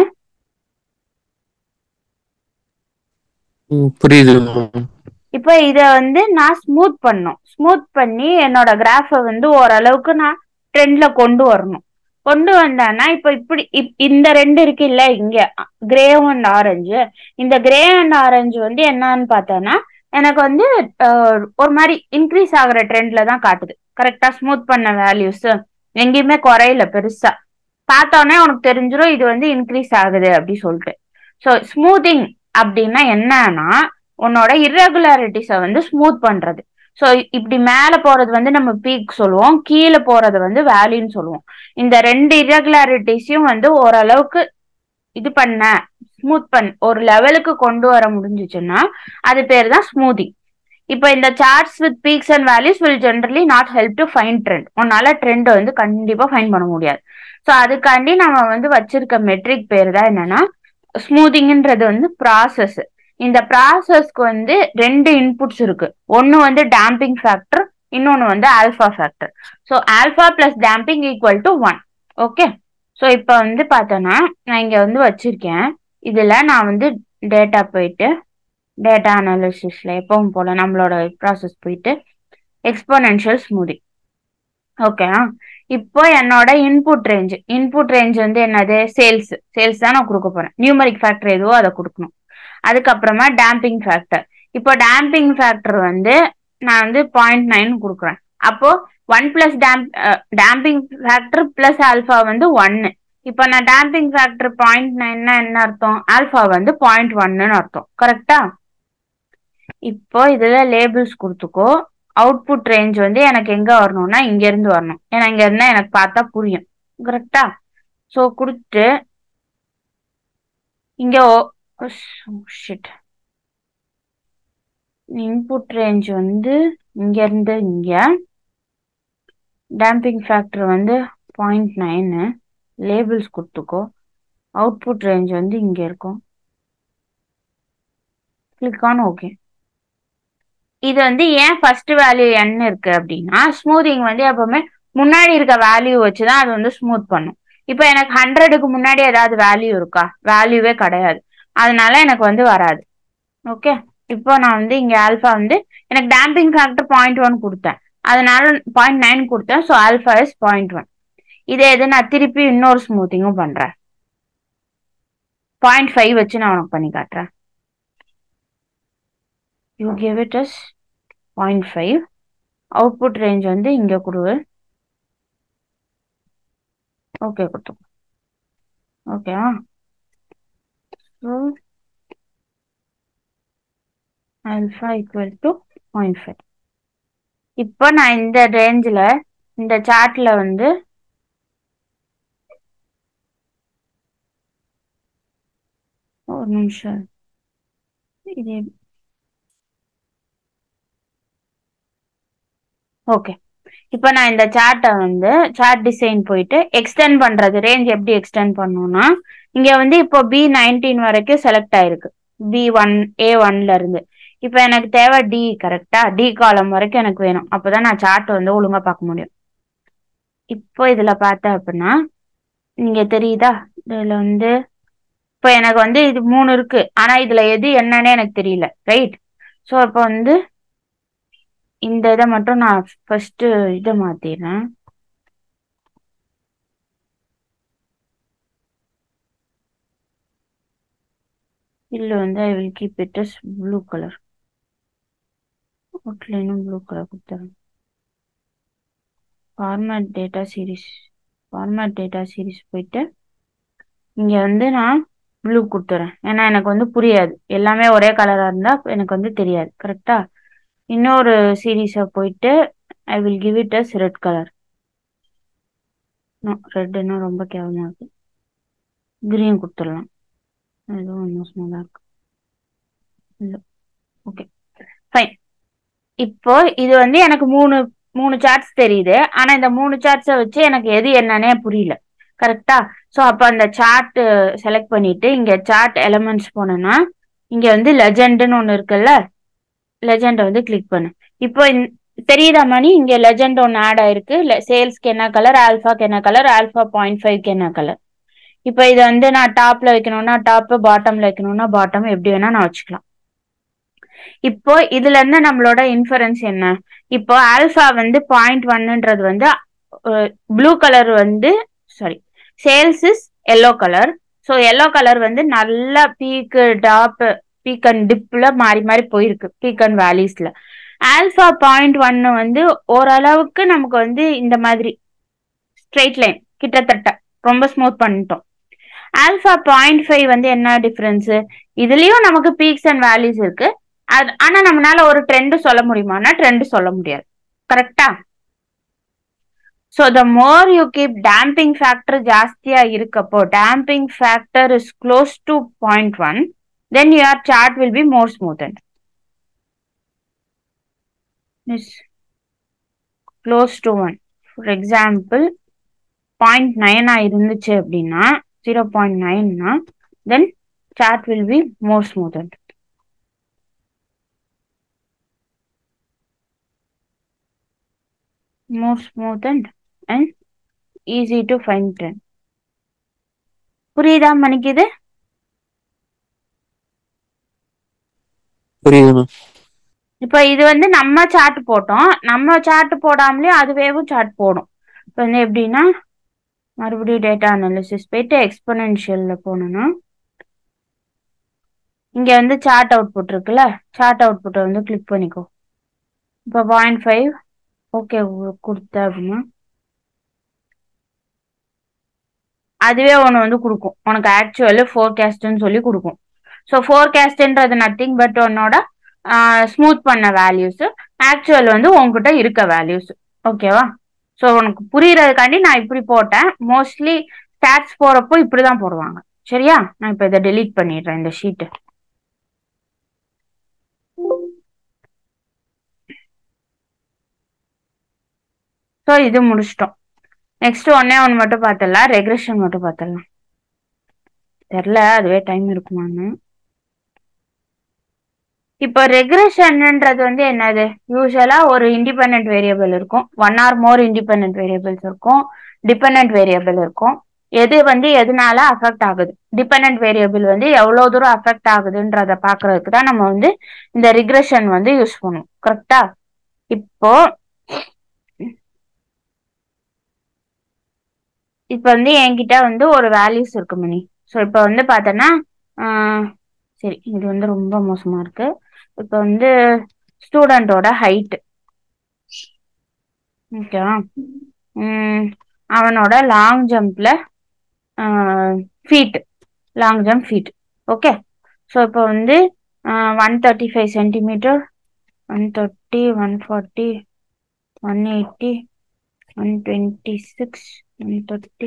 ம், புரியுது மேம் இப்போ இத வந்து நான் ஸ்மூத் பண்ணும் ஸ்மூத் பண்ணி என்னோட கிராஃபை வந்து ஓரளவுக்கு நான் ட்ரெண்ட்ல கொண்டு வரணும் கொண்டு வந்தேன்னா இப்போ இப்படி இப்- இந்த ரெண்டு இருக்கு இல்ல இங்க கிரே அண்ட் ஆரஞ்சு இந்த கிரே அண்ட் ஆரஞ்சு வந்து என்னன்னு பார்த்தேன்னா எனக்கு வந்து அஹ், ஒரு மாதிரி இன்க்ரீஸ் ஆகுற ட்ரெண்ட்ல தான் காட்டுது கரெக்டா ஸ்மூத் பண்ண வேல்யூஸ் எங்கேயுமே குறையல பெருசா பார்த்தோன்னே உனக்கு தெரிஞ்சிரும் இது வந்து இன்க்ரீஸ் ஆகுது அப்படி சொல்லிட்டு ஸோ ஸ்மூத்திங் அப்படின்னா என்னன்னா உன்னோட irregularities-அ வந்து ஸ்மூத் பண்றது ஸோ இப்படி மேல போறது வந்து நம்ம பீக் சொல்லுவோம் கீழே போறது வந்து வேலின்னு சொல்லுவோம் இந்த ரெண்டு irregularities-யும் வந்து ஓரளவுக்கு இது பண்ண ஸ்மூத் பண்ண ஒரு லெவலுக்கு கொண்டு வர முடிஞ்சுச்சுன்னா அது பேர் தான் ஸ்மூதிங் இப்போ இந்த charts with peaks and values will generally not help to find trend உன்னால ட்ரெண்ட் வந்து கண்டிப்பா ஃபைன் பண்ண முடியாது ஸோ அதுக்காண்டி நம்ம வந்து வச்சிருக்க மெட்ரிக் பேர் தான் என்னன்னா ஸ்மூதிங்ன்றது வந்து ப்ராசஸ் இந்த ப்ராசஸ்க்கு வந்து ரெண்டு இன்புட்ஸ் இருக்கு ஒன்னு வந்து டேம்பிங் ஃபேக்டர் இன்னொன்னு வந்து alpha factor so alpha plus damping equal to one okay so இப்போ வந்து பார்த்தோன்னா நான் இங்க வந்து வச்சிருக்கேன் இதுல நான் வந்து டேட்டா போயிட்டு டேட்டா அனாலிசிஸ்ல எப்பவும் போல நம்மளோட ப்ராசஸ் போயிட்டு எக்ஸ்போனென்ஷியல் ஸ்மூதிங் ஓகே இப்போ என்னோட இன்புட் ரேஞ்ச் இன்புட் ரேஞ்ச் வந்து என்னது சேல்ஸ் சேல்ஸ் தான் நான் கொடுக்க போறேன் நியூமரிக் ஃபேக்டர் எதுவோ அதை கொடுக்கணும் அதுக்கப்புறமா டேம்பிங் ஃபேக்டர் இப்போ டேம்பிங் ஃபேக்டர் வந்து நான் வந்து பாயிண்ட் நைன் கொடுக்குறேன் அப்போ one plus damp damping factor plus alpha வந்து ஒன்னு இப்போ நான் டேம்பிங் ஃபேக்டர் பாயிண்ட் நைன்னா என்ன அர்த்தம் ஆல்ஃபா வந்து பாயிண்ட் ஒன்னு அர்த்தம் கரெக்டா இப்போ இதுல லேபிள்ஸ் கொடுத்துக்கோ அவுட்புட் ரேஞ்ச் வந்து எனக்கு எங்க வரணும்னா இங்க இருந்து வரணும் ஏன்னா இங்க இருந்தா எனக்கு பார்த்தா புரியும் கரெக்டா ஸோ கொடுத்து இங்க ஷிட் இன்புட் ரேஞ்ச் வந்து இங்க இருந்து இங்க டேம்பிங் ஃபேக்டர் வந்து பாயிண்ட் நைனு லேபிள்ஸ் கொடுத்துக்கோ அவுட்புட் ரேஞ்ச் வந்து இங்க இருக்கும் கிளிக் ஆன் ஓகே இது வந்து ஏன் ஃபர்ஸ்ட் வேல்யூ என்ன இருக்கு அப்படின்னா ஸ்மூதிங் வந்து எப்பவுமே முன்னாடி இருக்க வேல்யூ வச்சு தான் அது வந்து ஸ்மூத் பண்ணும் இப்போ எனக்கு ஹண்ட்ரடுக்கு முன்னாடி ஏதாவது வேல்யூ இருக்கா வேல்யூவே கிடையாது அதனால எனக்கு வந்து வராது ஓகே இப்போ நான் வந்து இங்க ஆல்ஃபா வந்து எனக்கு டேம்பிங் ஃபேக்டர் பாயிண்ட் ஒன் கொடுத்தேன் அதனால பாயிண்ட் நைன் கொடுத்தேன் so alpha is point one இதே இது நான் திருப்பி இன்னொரு ஸ்மூத்திங்கும் பண்றேன் பாயிண்ட் ஃபைவ் வச்சு நான் உனக்கு பண்ணி காட்டுறேன் you give it as point five output range வந்து இங்க கொடு ஓகே கொடுத்துக்கோ ஓகேவா so alpha equal to point five இப்போ நான் இந்த ரேஞ்சில் இந்த சார்ட்ல வந்து ஒரு நிமிஷம் இது ஓகே இப்போ நான் இந்த சார்ட்டை வந்து சார்ட் டிசைன் போயிட்டு எக்ஸ்டெண்ட் பண்றது ரேஞ்ச் எப்படி எக்ஸ்டெண்ட் பண்ணணும்னா இங்க வந்து இப்போ பி நைன்டீன் வரைக்கும் செலக்ட் ஆயிருக்கு பி ஒன் ஏ ஒன்ல இருந்து இப்போ எனக்கு தேவை டி கரெக்டா டி காலம் வரைக்கும் எனக்கு வேணும் அப்பதான் நான் சார்ட் வந்து ஒழுங்கா பார்க்க முடியும் இப்போ இதுல பார்த்தேன் அப்படின்னா இங்க தெரியுதா இதுல வந்து இப்போ எனக்கு வந்து இது மூணு இருக்கு ஆனா இதுல எது என்னன்னே எனக்கு தெரியல ரைட் ஸோ இப்போ வந்து இந்த இதை மட்டும் நான் ஃபர்ஸ்ட் இதை மாத்திடுறேன் இதுல வந்து I will keep it as blue colour அவுட்லைனும் ப்ளூ கலர் கொடுத்துறேன் format data series format data series போயிட்டு இங்க வந்து நான் ப்ளூ கொடுத்துறேன் ஏன்னா எனக்கு வந்து புரியாது எல்லாமே ஒரே கலரா இருந்தா எனக்கு வந்து தெரியாது கரெக்டா இன்னொரு சீரீஸை போயிட்டு I will give it as red colour ரெட்னா ரொம்ப கேவலமா இருக்கு கிரீன் கொடுத்துடலாம் அதுவும் இன்னும் ஸ்மாலா இருக்கு இல்லை ஓகே ஃபைன் இப்போ இது வந்து எனக்கு மூணு மூணு சார்ட்ஸ் தெரியுது ஆனா இந்த மூணு சார்ட்ஸை வச்சு எனக்கு எது என்னன்னே புரியல கரெக்டா ஸோ அப்போ அந்த சார்ட் செலக்ட் பண்ணிட்டு இங்க சார்ட் எலமெண்ட்ஸ் போனேன்னா இங்க வந்து லெஜெண்டுன்னு ஒன்று இருக்குல்ல லெஜெண்டை வந்து கிளிக் பண்ணு இப்போ தெரியுதா மணி இங்க லெஜெண்ட் ஒன்று ஆட் ஆயிருக்கு சேல்ஸ்க்கு என்ன கலர் ஆல்ஃபாக்கு என்ன கலர் ஆல்ஃபா பாயிண்ட் ஃபைவ்க்கு என்ன கலர் இப்போ இதை வந்து நான் டாப்ல வைக்கணும்னா டாப் பாட்டம்ல வைக்கணும்னா பாட்டம் எப்படி வேணா நான் வச்சுக்கலாம் இப்போ இதுல இருந்து நம்மளோட இன்ஃபரன்ஸ் என்ன இப்போ ஆல்ஃபா வந்து பாயிண்ட் ஒன்னுன்றது வந்து ப்ளூ கலர் வந்து sorry sales is yellow colour so yellow colour வந்து நல்ல பீக்கு டாப் பீக் அண்ட் டிப்ல மாறி மாறி போயிருக்கு பீக் அண்ட் வேலிஸ்ல ஆல்ஃபா பாயிண்ட் ஒன்னு வந்து ஓரளவுக்கு நமக்கு வந்து இந்த மாதிரி ஸ்ட்ரெயிட் லைன் கிட்டத்தட்ட ரொம்ப ஸ்மூத் பண்ணிட்டோம் ஆல்ஃபா பாயிண்ட் ஃபைவ் வந்து என்ன டிஃபரன்ஸ் இதுலயும் நமக்கு பீக்ஸ் அண்ட் வேலிஸ் இருக்கு அது ஆனா நம்மளால ஒரு ட்ரெண்ட் சொல்ல முடியுமானா ட்ரெண்ட் சொல்ல முடியாது கரெக்டா so the more you keep damping factor ஜாஸ்தியா இருக்கப்போ damping factor is close to point one then your chart will be more smoothen is close to one for example point நைனா இருந்துச்சு அப்படின்னா ஜீரோ பாயிண்ட் நைன்னா then chart will be more smoothen more smoothened and easy to find trend. புரியுதா மணிக்கு இது புரியுது ma'am இப்போ இது வந்து நம்ம சார்ட் போட்டோம் நம்ம சார்ட் போடாமலே அதுவேவும் சார்ட் போடும் இப்போ வந்து எப்படின்னா மறுபடியும் டேட்டா அனாலிசிஸ் போயிட்டு எக்ஸ்பொனென்ஷியல்ல போனோம்னா இங்க வந்து சார்ட் அவுட்புட் இருக்குல்ல சார்ட் அவுட்புட்டை வந்து கிளிக் பண்ணிக்கோ இப்போ பாயிண்ட் ஃபைவ் ஓகே கொடுத்த அப்படின்னா அதுவே ஒன்று வந்து கொடுக்கும் உனக்கு ஆக்சுவல் ஃபோர்காஸ்ட்னு சொல்லி கொடுக்கும் ஸோ ஃபோர்காஸ்ட்ன்றது நத்திங் பட் உன்னோட ஸ்மூத் பண்ண வேல்யூஸ் ஆக்சுவல் வந்து உன்கிட்ட இருக்க வேல்யூஸ் ஓகேவா ஸோ உனக்கு புரியறதுக்காண்டி நான் இப்படி போட்டேன் மோஸ்ட்லி ஸ்டாட்ஸ் போறப்போ இப்படிதான் போடுவாங்க சரியா நான் இப்ப இதை டெலீட் பண்ணிடுறேன் இந்த ஷீட் ஸோ இது முடிச்சிட்டோம் நெக்ஸ்ட் ஒன்னே ஒன்று மட்டும் பார்த்துடலாம் ரெக்ரெஷன் மட்டும் பார்த்துடலாம் தெரில அதுவே டைம் இருக்குமான்னு இப்போ ரெக்ரெஷன்ன்றது வந்து என்னது யூஸ்வலா ஒரு இண்டிபெண்ட் வேரியபிள் இருக்கும் one or more independent variables இருக்கும் டிபெண்ட் வேரியபிள் இருக்கும் எது வந்து எதனால அஃபெக்ட் ஆகுது டிபெண்ட் வேரியபிள் வந்து எவ்வளவு தூரம் அஃபெக்ட் ஆகுதுன்றத பாக்குறதுக்கு தான் நம்ம வந்து இந்த ரிக்ரெஷன் வந்து யூஸ் பண்ணுவோம் கரெக்டா இப்போ இப்போ வந்து என்கிட்ட வந்து ஒரு வேல்யூஸ் இருக்கு மணி ஸோ இப்போ வந்து பார்த்தோன்னா ஆஹ், சரி இது வந்து ரொம்ப மோசமா இருக்கு இப்போ வந்து ஸ்டூடெண்டோட ஹைட் ஓகேவா உம் அவனோட லாங் ஜம்ப்ல feet long jump feet okay so இப்போ வந்து one thirty five centimetre one thirty one forty one eighty one twenty six one thirty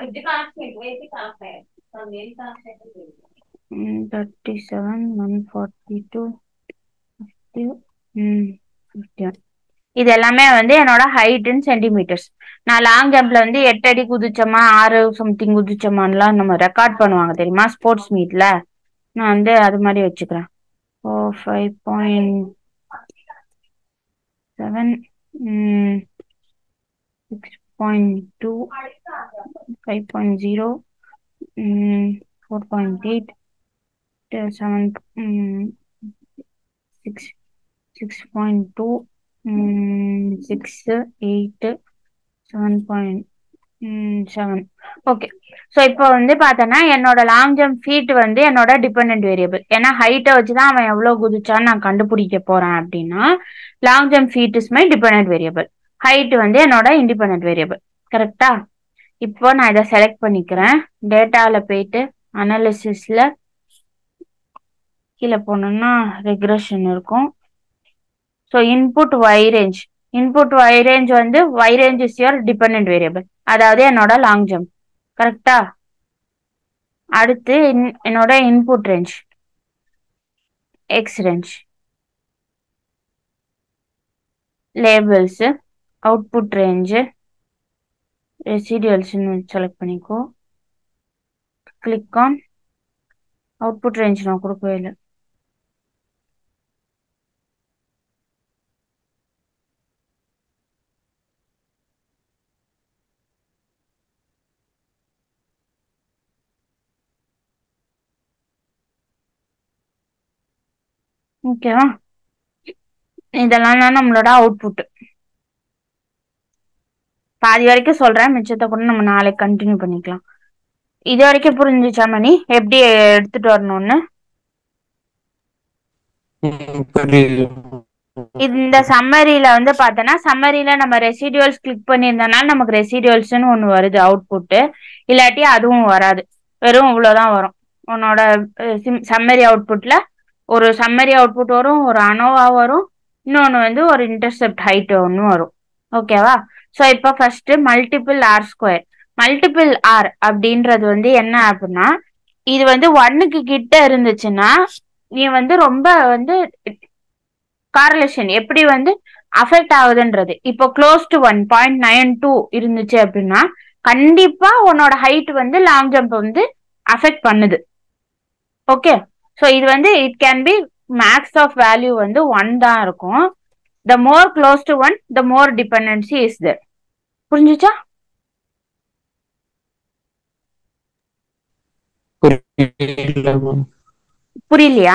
thirty seven one forty two fifty fifty one இது எல்லாமே வந்து என்னோட height in centimetres நான் long ஜம்ப்ல வந்து எட்டு அடி குதிச்சோமா ஆறு சம்திங் குதிச்சோமான்லாம் நம்ம ரெக்கார்ட் பண்ணுவாங்க தெரியுமா ஸ்போர்ட்ஸ் மீட்ல நான் வந்து அது மாதிரி வச்சுக்கிறேன் oh five point seven six point two five point zero four point eight seven six six point two six eight seven point seven okay so இப்போ வந்து பார்த்தோன்னா என்னோட லாங் ஜம்ப் ஃபீட் வந்து என்னோட டிபெண்ட் வேரியபிள் ஏன்னா ஹைட்டை வச்சு தான் அவன் எவ்வளோ குதிச்சான்னு நான் கண்டுபிடிக்க போறேன் அப்படின்னா long jump feet is my depend variable height வந்து என்னோட இண்டிபெண்ட் வேரியபிள் கரெக்டா இப்போ நான் இதை செலக்ட் பண்ணிக்கிறேன் டேட்டாவில் போயிட்டு அனாலிசிஸ்ல கீழே போனோம்னா ரெக்ரெஷன் இருக்கும் so input y range input y range வந்து y range is your depend variable அதாவது என்னோட லாங் ஜம்ப் கரெக்டா அடுத்து இன்- என்னோட input range x range labels output range ரெசிடியல்ஸ்னு செலக்ட் பண்ணிக்கோ கிளிக் ஆன் அவுட்புட் ரேஞ்ச் நான் கொடுக்கவே இல்லை ஓகேவா இதெல்லாம் தான் நம்மளோட அவுட்புட் பாதி வரைக்கும் சொல்றேன் மிச்சத்தை கூட நம்ம நாளைக்கு கண்டினியூ பண்ணிக்கலாம் இது வரைக்கும் புரிஞ்சுச்சா மணி எப்படி எடுத்துட்டு வரணும்னு ம், புரியுது இந்த சம்மரியில வந்து பார்த்தோன்னா சம்மரியில நம்ம ரெசிடியூல்ஸ் கிளிக் பண்ணியிருந்தனால நமக்கு ரெசிடியூல்ஸ்னு ஒன்று வருது அவுட்புட்டு இல்லாட்டி அதுவும் வராது வெறும் இவ்வளோதான் வரும் உன்னோட சம்மரி அவுட்புட்ல ஒரு சம்மரி அவுட்புட் வரும் ஒரு அனோவா வரும் இன்னொன்று வந்து ஒரு இன்டர்செப்ட் ஹைட் ஒன்று வரும் ஓகேவா ஸோ இப்போ first multiple R square multiple R அப்படின்றது வந்து என்ன அப்படின்னா இது வந்து ஒன்னுக்கு கிட்ட இருந்துச்சுன்னா நீ வந்து ரொம்ப வந்து காரலேஷன் எப்படி வந்து அஃபெக்ட் ஆகுதுன்றது இப்போ close to one point nine two இருந்துச்சு அப்படின்னா கண்டிப்பா உன்னோட ஹைட் வந்து லாங் ஜம்ப் வந்து அஃபெக்ட் பண்ணுது ஓகே ஸோ இது வந்து it can be max of value வந்து ஒன் தான் இருக்கும் the more close to one the more dependency is the புரிஞ்சுச்சா புரியல மேம் புரியலையா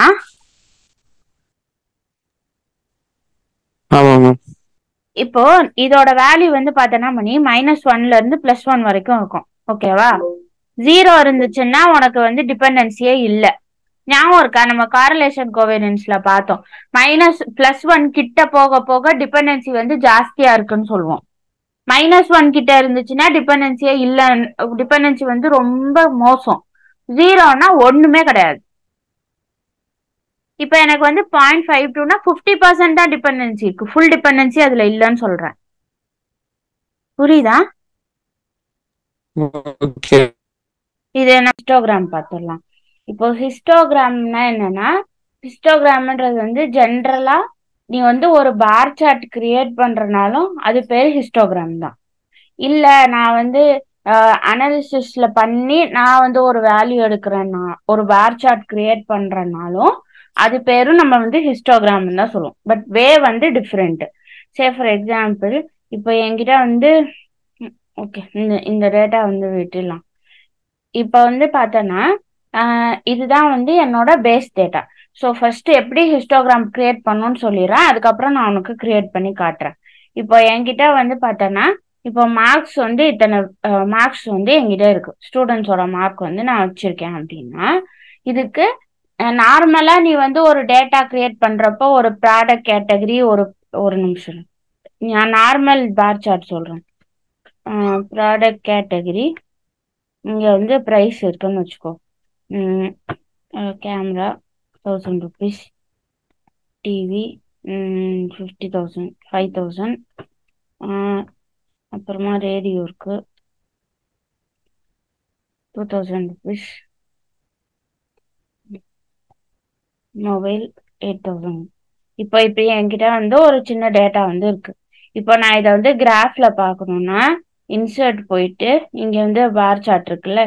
ஆமா மேம் இப்போ இதோட வேல்யூ வந்து பார்த்தோன்னா மணி மைனஸ் ஒன்ல இருந்து பிளஸ் ஒன் வரைக்கும் இருக்கும் ஓகேவா ஜீரோ இருந்துச்சுன்னா உனக்கு வந்து டிபெண்டன்சியே இல்லை ஞாபகம் இருக்கா நம்ம காரலேஷன் கோவேரியன்ஸ்ல பார்த்தோம் மைனஸ் பிளஸ் ஒன் கிட்ட போக போக டிபெண்டன்சி வந்து ஜாஸ்தியா இருக்குன்னு சொல்லுவோம் மைனஸ் ஒன் கிட்ட இருந்துச்சுன்னா டிபெண்டன்சியே இல்ல டிபெண்டன்சி வந்து ரொம்ப மோசம் ஜீரோனா ஒண்ணுமே கிடையாது இப்போ எனக்கு வந்து பாயிண்ட் ஃபைவ் டூனா ஃபிஃப்டி பர்சன்ட் தான் டிபெண்டன்சி இருக்கு ஃபுல் டிபெண்டன்சி அதுல இல்லைன்னு சொல்றேன் புரியுதா ஓகே இது என்ன ஹிஸ்டோகிராம் பார்த்துடலாம் இப்போ ஹிஸ்டோகிராம்னா என்னன்னா ஹிஸ்டோகிராம்ன்றது வந்து ஜென்ரலா நீ வந்து ஒரு பார் சார்ட் கிரியேட் பண்றனாலும் அது பேர் ஹிஸ்டோகிராம் தான் இல்ல நான் வந்து அனாலிசிஸ்ல பண்ணி நான் வந்து ஒரு வேல்யூ எடுக்கிறேன்னா ஒரு பார் சார்ட் கிரியேட் பண்றனாலும் அது பேரும் நம்ம வந்து ஹிஸ்டோகிராம் தான் சொல்லுவோம் பட் வே வந்து டிஃப்ரெண்ட் சே ஃபார் எக்ஸாம்பிள் இப்போ என்கிட்ட வந்து ஓகே இந்த இந்த டேட்டா வந்து விட்டுடலாம் இப்போ வந்து பார்த்தோன்னா ஆஹ் இதுதான் வந்து என்னோட பேஸ் டேட்டா ஸோ ஃபர்ஸ்ட் எப்படி ஹிஸ்டோகிராம் கிரியேட் பண்ணணும்னு சொல்லிடுறேன் அதுக்கப்புறம் நான் உனக்கு கிரியேட் பண்ணி காட்டுறேன் இப்போ என்கிட்ட வந்து பார்த்தோன்னா இப்போ மார்க்ஸ் வந்து இத்தனை மார்க்ஸ் வந்து என்கிட்ட இருக்கு ஸ்டூடெண்ட்ஸோட மார்க் வந்து நான் வச்சிருக்கேன் அப்படின்னா இதுக்கு நார்மலா நீ வந்து ஒரு டேட்டா கிரியேட் பண்றப்போ ஒரு ப்ராடக்ட் கேட்டகரி ஒரு ஒரு நிமிஷம் நான் நார்மல் பார் சார்ட் சொல்றேன் ப்ராடக்ட் கேட்டகரி இங்க வந்து ப்ரைஸ் இருக்குன்னு வச்சுக்கோ camera thousand rupees TV fifty thousand five thousand அப்புறமா ரேடியோ இருக்கு two thousand rupees mobile eight thousand இப்போ இப்போ என்கிட்ட வந்து ஒரு சின்ன டேட்டா வந்து இருக்கு இப்போ நான் இதை வந்து கிராஃப்ல பார்க்கணும்னா இன்சர்ட் போயிட்டு இங்க வந்து பார் சார்ட் இருக்குல்ல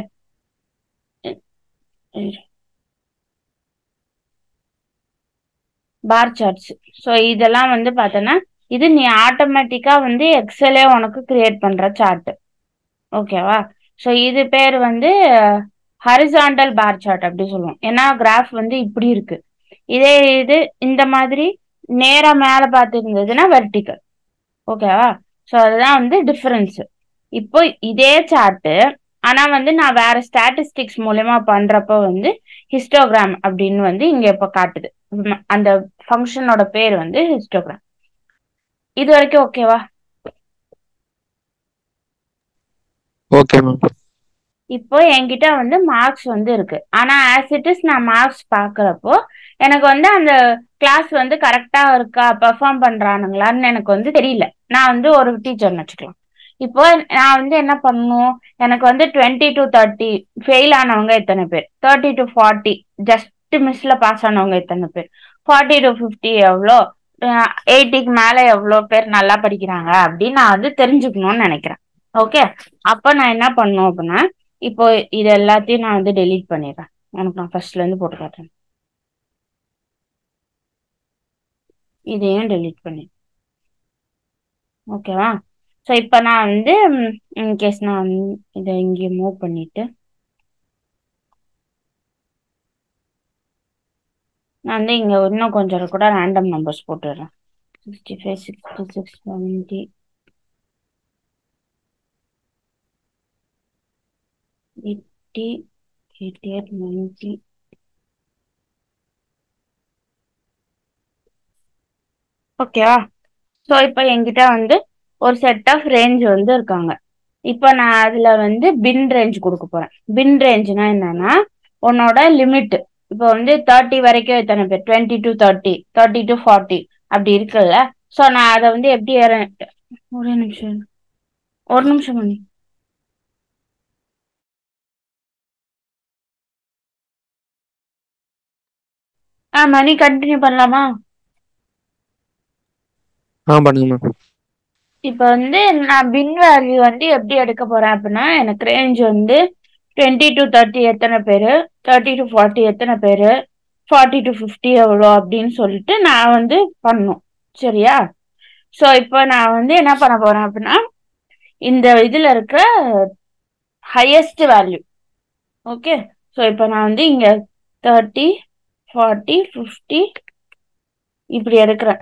பார் சார்ட்ஸ் ஸோ இதெல்லாம் வந்து பார்த்தோன்னா இது நீ ஆட்டோமேட்டிக்கா வந்து எக்ஸலே உனக்கு கிரியேட் பண்ற சார்ட் ஓகேவா ஸோ இது பேர் வந்து ஹரிசாண்டல் பார் சார்ட் அப்படி சொல்லுவோம் ஏன்னா கிராஃப் வந்து இப்படி இருக்கு இதே இது இந்த மாதிரி நேரா மேல பார்த்து இருந்ததுன்னா வெர்டிக்கல் ஓகேவா ஸோ அதுதான் வந்து டிஃபரன்ஸ் இப்போ இதே சார்ட்டு ஆனா வந்து நான் வேற ஸ்டாட்டிஸ்டிக்ஸ் மூலயமா பண்றப்ப வந்து ஹிஸ்டோகிராம் அப்படின்னு வந்து இங்க இப்ப காட்டுது ம், அந்த ஃபங்க்ஷனோட பேர் வந்து ஹிஸ்டோகிராம் இது வரைக்கும் ஓகேவா ஓகே மேம் இப்போ என்கிட்ட வந்து மார்க்ஸ் வந்து இருக்கு ஆனா ஆஸ் இட் இஸ் நான் மார்க்ஸ் பாக்குறப்போ எனக்கு வந்து அந்த கிளாஸ் வந்து கரெக்டா இருக்கா பெர்ஃபார்ம் பண்றானுங்களான்னு எனக்கு வந்து தெரியல நான் வந்து ஒரு டீச்சர்னு வச்சுக்கலாம் இப்போ நான் வந்து என்ன பண்ணணும் எனக்கு வந்து டுவெண்ட்டி டு தேர்ட்டி ஃபெயில் ஆனவங்க எத்தனை பேர் தேர்ட்டி டு ஃபார்ட்டி ஜஸ்ட் மிஸ்ல பாஸ் ஆனவங்க எத்தனை பேர் ஃபார்ட்டி டு ஃபிஃப்டி எவ்வளோ எயிட்டிக்கு மேல எவ்வளோ பேர் நல்லா படிக்கிறாங்க அப்படின்னு நான் வந்து தெரிஞ்சுக்கணும்னு நினைக்கிறேன் ஓகே அப்போ நான் என்ன பண்ணணும் அப்படின்னா இப்போ இது எல்லாத்தையும் நான் வந்து டெலீட் பண்ணிடுறேன் உனக்கு நான் ஃபர்ஸ்ட்ல இருந்து போட்டு காட்டுறேன் இதையும் டெலீட் பண்ணி ஓகேவா ஸோ இப்போ நான் வந்து இன்கேஸ் நான் வந்து இதை இங்கே மூவ் பண்ணிட்டு நான் வந்து இங்கே இன்னும் கொஞ்சம் கூட ரேண்டம் நம்பர்ஸ் போட்டுடுறேன் sixty five sixty six seventy eighty eighty eight ninety ஓகேவா ஸோ இப்போ என்கிட்ட வந்து ஒரு செட் ஆஃப் ரேஞ்ச் வந்து இருக்காங்க இப்போ நான் அதுல வந்து பின் ரேஞ்ச் கொடுக்க போறேன் பின் ரேஞ்ச்னா என்னன்னா உன்னோட லிமிட் இப்போ வந்து தேர்ட்டி வரைக்கும் எத்தனை பேர் twenty to thirty thirty to forty அப்படி இருக்குல்ல ஸோ நான் அதை வந்து எப்படி arrange- ஒரே நிமிஷம் இரு. ஒரு நிமிஷம் பண்ணி ஆ மணி கண்டினியூ பண்ணலாமா ஆ பண்ணுங்க மேம் இப்போ வந்து நான் பின் வேல்யூ வந்து எப்படி எடுக்க போறேன் அப்படின்னா எனக்கு ரேஞ்ச் வந்து டுவெண்ட்டி டு தேர்ட்டி எத்தனை பேர் தேர்ட்டி டு ஃபார்ட்டி எத்தனை பேர் ஃபார்ட்டி டு ஃபிஃப்டி எவ்வளோ அப்படின்னு சொல்லிட்டு நான் வந்து பண்ணும் சரியா ஸோ இப்போ நான் வந்து என்ன பண்ண போறேன் அப்படின்னா இந்த இதுல இருக்க ஹையஸ்ட் வேல்யூ ஓகே ஸோ இப்போ நான் வந்து இங்க தேர்ட்டி ஃபார்ட்டி ஃபிஃப்டி இப்படி எடுக்கிறேன்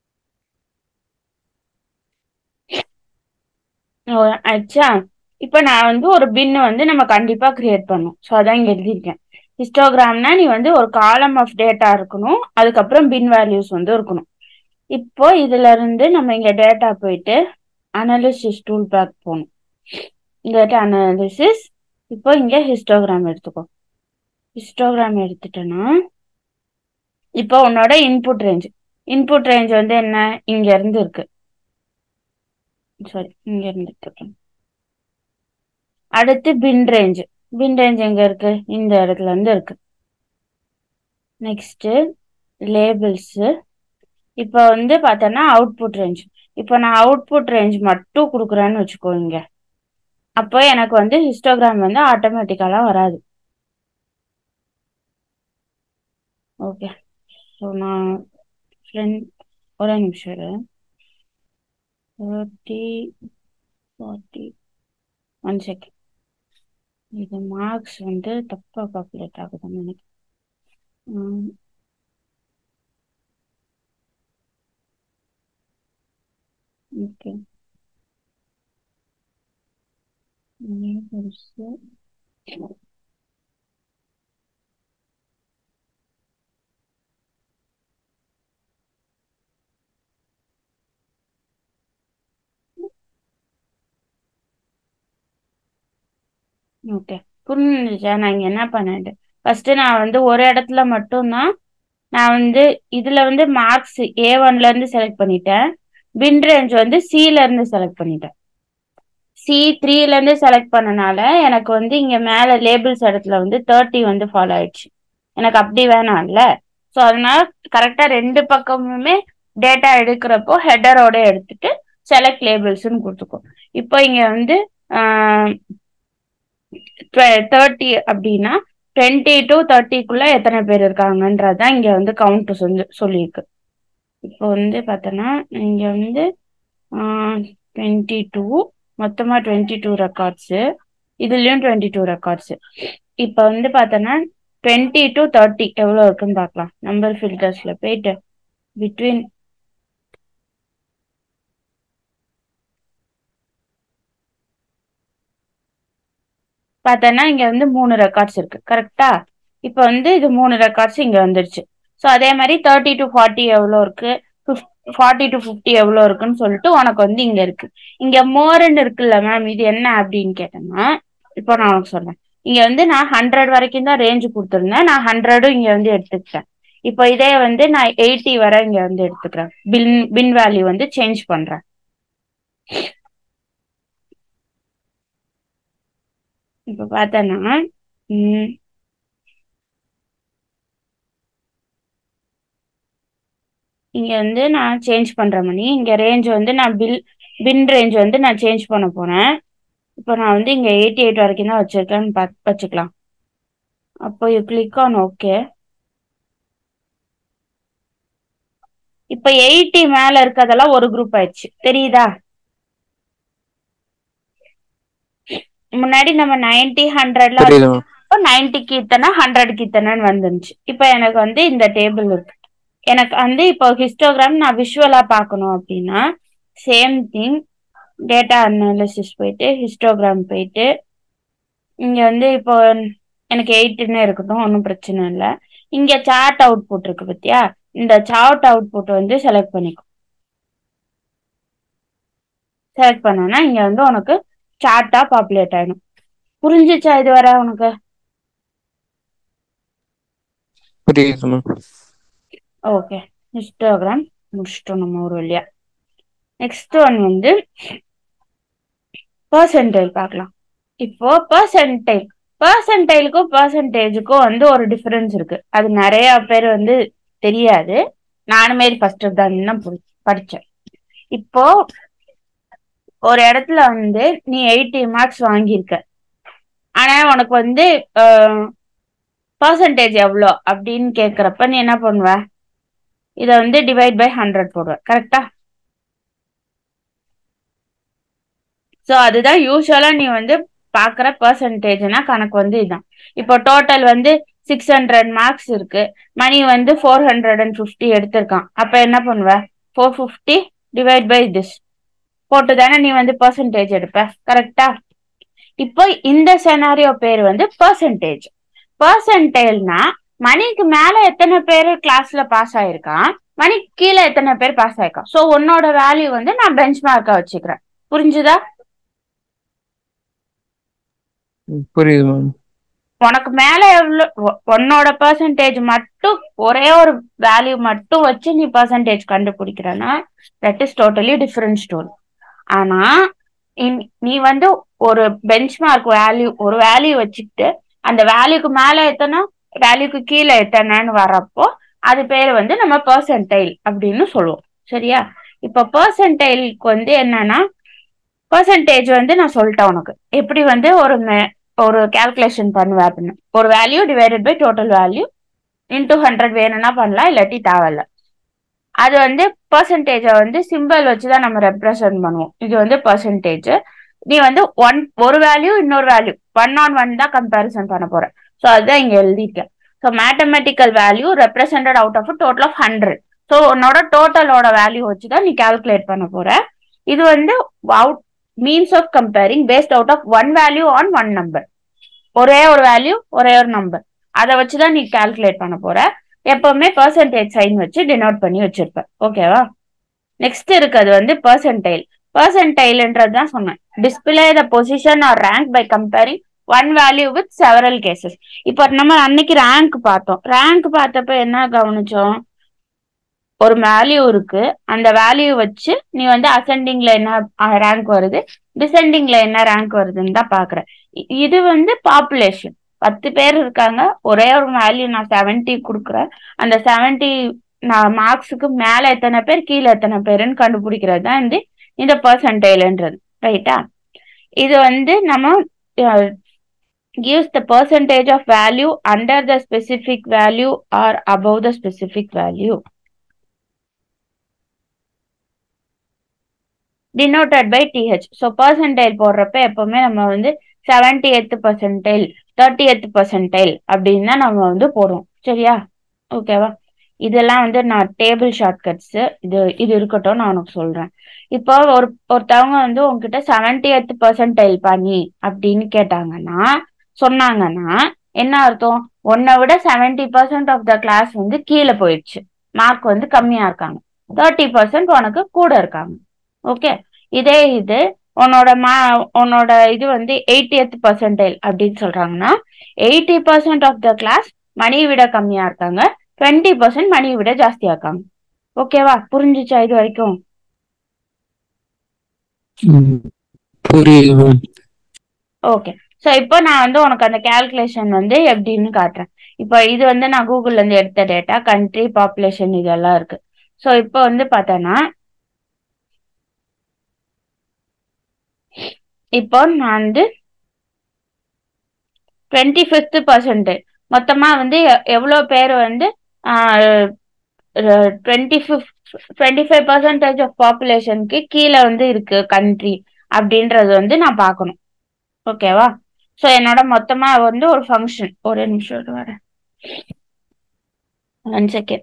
ஓ, ஆச்சா இப்போ நான் வந்து ஒரு பின் வந்து நம்ம கண்டிப்பா கிரியேட் பண்ணணும் ஸோ அதான் இங்க எழுதியிருக்கேன் ஹிஸ்டோகிராம்னா நீ வந்து ஒரு காலம் ஆஃப் டேட்டா இருக்கணும் அதுக்கப்புறம் பின் வேல்யூஸ் வந்து இருக்கணும் இப்போ இதுல இருந்து நம்ம இங்க டேட்டா போயிட்டு அனாலிசிஸ் டூல் பேக் போகணும் இங்க அனாலிசிஸ் இப்போ இங்க ஹிஸ்டோகிராம் எடுத்துக்கோ ஹிஸ்டோகிராம் எடுத்துட்டேன்னா இப்போ உன்னோட இன்புட் ரேஞ்ச் இன்புட் ரேஞ்ச் வந்து என்ன இங்க இருந்து இருக்கு சாரி இங்க இருந்து எடுத்துட்டேன் அடுத்து பின் ரேஞ்ச் பின் ரேஞ்ச் எங்க இருக்கு இந்த இடத்துல இருந்து இருக்கு நெக்ஸ்ட் லேபிள்ஸ் இப்போ வந்து பார்த்தோன்னா அவுட்புட் ரேஞ்ச் இப்போ நான் அவுட்புட் ரேஞ்ச் மட்டும் கொடுக்குறேன்னு வச்சுக்கோங்க அப்போ எனக்கு வந்து ஹிஸ்டோகிராம் வந்து ஆட்டோமேட்டிக்கலாக வராது ஓகே ஸோ நான் ஃப்ரெண்ட் ஒரே நிமிஷம் இரு தேர்ட்டி ஃபார்ட்டி ஒன் செகண்ட் இது மார்க்ஸ் வந்து தப்பாக கால்குலேட் ஆகுதுன்னு நினைக்கிறேன் ஓகே ஓகே புரிஞ்சுச்சா நான் இங்க என்ன பண்ணேன் ஃபர்ஸ்ட் நான் வந்து ஒரு இடத்துல மட்டும்தான் நான் வந்து இதுல வந்து மார்க்ஸ் ஏ ஒன்ல இருந்து செலக்ட் பண்ணிட்டேன் பின் ரேஞ்ச் வந்து சில இருந்து செலக்ட் பண்ணிட்டேன் சி த்ரீல இருந்து செலக்ட் பண்ணனால எனக்கு வந்து இங்க மேல லேபிள்ஸ் இடத்துல வந்து தேர்ட்டி வந்து ஃபாலோ ஆயிடுச்சு எனக்கு அப்படி வேணாம்ல ஸோ அதனால கரெக்டா ரெண்டு பக்கமுமே டேட்டா எடுக்கிறப்போ ஹெடரோட எடுத்துட்டு செலக்ட் லேபிள்ஸ்னு கொடுத்துக்கோ இப்போ இங்க வந்து தேர்ட்டி அப்படின்னா டுவெண்ட்டி டு தேர்ட்டிக்குள்ள எத்தனை பேர் இருக்காங்கன்றதான் இங்க வந்து கவுண்ட் சொல்லி சொல்லியிருக்கு இப்போ வந்து பார்த்தோன்னா இங்க வந்து டுவெண்ட்டி டூ மொத்தமா டுவெண்ட்டி டூ ரெக்கார்ட்ஸு இதுலயும் டுவெண்ட்டி டூ ரெக்கார்ட்ஸு இப்போ வந்து பார்த்தோன்னா டுவெண்ட்டி டு தேர்ட்டி எவ்வளோ இருக்குன்னு பார்க்கலாம் நம்பர் ஃபில்டர்ஸ்ல போயிட்டு பிட்வீன் பார்த்தோன்னா இங்க வந்து மூணு ரெக்கார்ட்ஸ் இருக்கு கரெக்டா இப்போ வந்து இது மூணு ரெக்கார்ட்ஸ் இங்க வந்துருச்சு ஸோ அதே மாதிரி தேர்ட்டி டு ஃபார்ட்டி எவ்வளோ இருக்கு ஃபார்ட்டி டு ஃபிஃப்டி எவ்வளோ இருக்குன்னு சொல்லிட்டு உனக்கு வந்து இங்க இருக்கு இங்க மோர்ன்னு இருக்குல்ல மேம் இது என்ன அப்படின்னு கேட்டேன்னா இப்போ நான் உனக்கு சொல்றேன் இங்க வந்து நான் ஹண்ட்ரட் வரைக்கும் தான் ரேஞ்ச் கொடுத்துருந்தேன் நான் ஹண்ட்ரடும் இங்க வந்து எடுத்துக்கிட்டேன் இப்போ இதே வந்து நான் எயிட்டி வரை இங்க வந்து எடுத்துக்கிறேன் பின் பின் வேல்யூ வந்து சேஞ்ச் பண்றேன் இப்ப பார்த்தேன்னா ம், இங்க வந்து நான் சேஞ்ச் பண்ற மணி இங்க ரேஞ்ச் வந்து நான் பில் பின் ரேஞ்ச் வந்து நான் சேஞ்ச் பண்ண போறேன் இப்போ நான் வந்து இங்க எயிட்டி எயிட் வரைக்கும் தான் வச்சிருக்கேன்னு பாத் வச்சுக்கலாம் அப்போ யூ கிளிக் ஆன் ஓகே இப்போ எயிட்டி மேல இருக்கதெல்லாம் ஒரு குரூப் ஆயிடுச்சு தெரியுதா முன்னாடி நம்ம நைன்டி ஹண்ட்ரட்ல புரியுது மேம் இப்போ நைன்டிக்கு இத்தனை ஹண்ட்ரட்க்கு இத்தனைன்னு வந்துருந்துச்சு இப்போ எனக்கு வந்து இந்த டேபிள் இருக்கு எனக்கு வந்து இப்போ ஹிஸ்டோகிராம் நான் விஷுவலா பார்க்கணும் அப்படின்னா சேம் திங் டேட்டா அனாலிசிஸ் போயிட்டு ஹிஸ்டோகிராம் போயிட்டு இங்க வந்து இப்போ எனக்கு எயிட்டுன்னு இருக்கட்டும் ஒன்றும் பிரச்சனை இல்லை இங்க சார்ட் அவுட்புட் இருக்கு பத்தியா இந்த சார்ட் அவுட்புட் வந்து செலக்ட் பண்ணிக்கோ செலக்ட் பண்ணோன்னா இங்க வந்து உனக்கு சார்ட்டா பாப்புலேட் ஆயிடும் புரிஞ்சுச்சா இது வர உனக்கு புரியுது மேம் ஓகே ஹிஸ்டோகிராம் முடிச்சிட்டோம் நம்ம ஒரு வழியா நெக்ஸ்ட் ஒன் வந்து பர்சன்டைல் பார்க்கலாம் இப்போ பர்சன்டைல் பர்சன்டைலுக்கும் பர்சன்டேஜுக்கும் வந்து ஒரு டிஃபரன்ஸ் இருக்கு அது நிறைய பேர் வந்து தெரியாது நானுமே ஃபர்ஸ்ட் தான் தான் புடி- படிச்சேன் இப்போ ஒரு இடத்துல வந்து நீ எயிட்டி மார்க்ஸ் வாங்கியிருக்க ஆனா உனக்கு வந்து பர்சன்டேஜ் எவ்வளோ அப்படின்னு கேக்குறப்ப நீ என்ன பண்ணுவ இதை வந்து டிவைட் பை ஹண்ட்ரட் போடுவ கரெக்டா ஸோ அதுதான் யூஸ்வலா நீ வந்து பாக்குற பர்சன்டேஜ்னா கணக்கு வந்து இதுதான் இப்போ டோட்டல் வந்து சிக்ஸ் ஹண்ட்ரட் மார்க்ஸ் இருக்கு மணி வந்து ஃபோர் ஹண்ட்ரட் அண்ட் ஃபிஃப்டி எடுத்திருக்கான் அப்ப என்ன பண்ணுவ four fifty divide by this போட்டு தானே நீ வந்து பர்சன்டேஜ் எடுப்ப கரெக்டா இப்போ இந்த செனாரியோ பேர் வந்து பர்சன்டேஜ் பர்சன்டேல்னா மணிக்கு மேல எத்தனை பேர் கிளாஸ்ல பாஸ் ஆயிருக்கான் மணிக்கு கீழே எத்தனை பேர் பாஸ் ஆயிருக்கான் சோ உன்னோட வேல்யூ வந்து நான் பெஞ்ச் மார்க்கா வச்சுக்கிறேன் புரிஞ்சுதா ம், புரியுது மேம் உனக்கு மேல எவ்வளவு உ- உன்னோட பர்சன்டேஜ் மட்டும் ஒரே ஒரு வேல்யூ மட்டும் வச்சு நீ பர்சன்டேஜ் கண்டுபிடிக்கிறனா that is totally different story ஆனா இன்- நீ வந்து ஒரு பெஞ்ச்மார்க் வேல்யூ ஒரு வேல்யூ வச்சுக்கிட்டு அந்த வேல்யூக்கு மேல எத்தனை வேல்யூக்கு கீழே எத்தனைன்னு வரப்போ அது பேர் வந்து நம்ம பர்சன்டைல் அப்படின்னு சொல்லுவோம் சரியா இப்ப பர்சன்டைலுக்கு வந்து என்னன்னா பர்சன்டேஜ் வந்து நான் சொல்லிட்டேன் உனக்கு எப்படி வந்து ஒரு me- ஒரு கால்குலேஷன் பண்ணுவேன் அப்படின்னு ஒரு value divided by total value into hundred வேணும்னா பண்ணலாம் இல்லாட்டி தேவையில்ல அது வந்து பர்சன்டேஜை வந்து சிம்பிள் வச்சு தான் நம்ம ரெப்ரசன்ட் பண்ணுவோம் இது வந்து பர்சன்டேஜ் நீ வந்து ஒன் ஒரு வேல்யூ இன்னொரு வேல்யூ ஒன் ஆன் ஒன் தான் கம்பேரிசன் பண்ண போற ஸோ அதுதான் இங்க எழுதியிருக்கேன் so mathematical value represented out of total of hundred so உன்னோட டோட்டலோட வேல்யூ வச்சு தான் நீ கால்குலேட் பண்ண போற இது வந்து out means of comparing based out of one value on one number ஒரே ஒரு வேல்யூ ஒரே ஒரு நம்பர் அதை வச்சு தான் நீ கால்குலேட் பண்ண போற எப்பவுமே பர்சன்டேஜ் சைன் வச்சு டினோட் பண்ணி வச்சிருப்ப ஓகேவா நெக்ஸ்ட் இருக்கிறது வந்து பர்சன்டைல் பர்சன்டைல்ன்றது தான் சொன்னேன் display the position or rank by comparing one value with several cases இப்போ நம்ம அன்னைக்கு ரேங்க் பார்த்தோம் ரேங்க் பார்த்தப்ப என்ன கவனிச்சோம் ஒரு வேல்யூ இருக்கு அந்த வேல்யூ வச்சு நீ வந்து அசெண்டிங்ல என்ன ரேங்க் வருது டிசெண்டிங்ல என்ன ரேங்க் வருதுன்னு தான் பாக்குற இ- இது வந்து பாப்புலேஷன் பத்து பேர் இருக்காங்க ஒரே ஒரு வேல்யூ நான் செவன்டி கொடுக்குறேன் அந்த செவன்டி நான் மார்க்ஸுக்கு மேல எத்தனை பேர் கீழே எத்தனை பேருன்னு கண்டுபிடிக்கிறது தான் வந்து இந்த பர்சன்டைல்ன்றது ரைட்டா இது வந்து நம்ம gives the percentage of value under the specific value or above the specific value denoted by th so percentile போடுறப்ப எப்பவுமே நம்ம வந்து 70th percentile 30th percentile அப்படின்னு தான் நம்ம வந்து போடுவோம் சரியா ஓகேவா இதெல்லாம் வந்து நான் டேபிள் ஷார்ட்கட்ஸ் இது இது இருக்கட்டும் நான் உனக்கு சொல்றேன் இப்போ ஒரு ஒருத்தவங்க வந்து உங்ககிட்ட 70th percentile பண்ணி அப்படின்னு கேட்டாங்கன்னா சொன்னாங்கன்னா என்ன அர்த்தம் உன்னை விட 70% பர்சன்ட் ஆஃப் த கிளாஸ் வந்து கீழே போயிடுச்சு மார்க் வந்து கம்மியா இருக்காங்க தேர்ட்டி பர்சன்ட் உனக்கு கூட இருக்காங்க ஓகே இதே இது உன்னோட மா உன்னோட இது வந்து எயிட்டியத் பர்சன்டைல் அப்படின்னு சொல்றாங்கன்னா eighty percent of the class மணியை விட கம்மியா இருக்காங்க டுவெண்ட்டி பர்சன்ட் மணியை விட ஜாஸ்தியா இருக்காங்க ஓகேவா புரிஞ்சுச்சா இது வரைக்கும் ம், புரியுது மேம் ஓகே ஸோ இப்போ நான் வந்து உனக்கு அந்த கால்குலேஷன் வந்து எப்படின்னு காட்டுறேன் இப்போ இது வந்து நான் கூகுள்ல இருந்து எடுத்த டேட்டா கண்ட்ரி பாப்புலேஷன் இதெல்லாம் இருக்கு ஸோ இப்போ வந்து பார்த்தோன்னா இப்போ நான் வந்து டுவெண்ட்டி ஃபிஃப்த் பர்சன்ட் மொத்தமா வந்து எ- எவ்வளோ பேர் வந்து twenty fifth twenty five percentage of பாப்புலேஷனுக்கு கீழே வந்து இருக்கு கண்ட்ரி அப்படின்றது வந்து நான் பார்க்கணும் ஓகேவா ஸோ என்னோட மொத்தமா வந்து ஒரு ஃபங்க்ஷன் ஒரு நிமிஷம் இரு வரேன் ஒன் செகண்ட்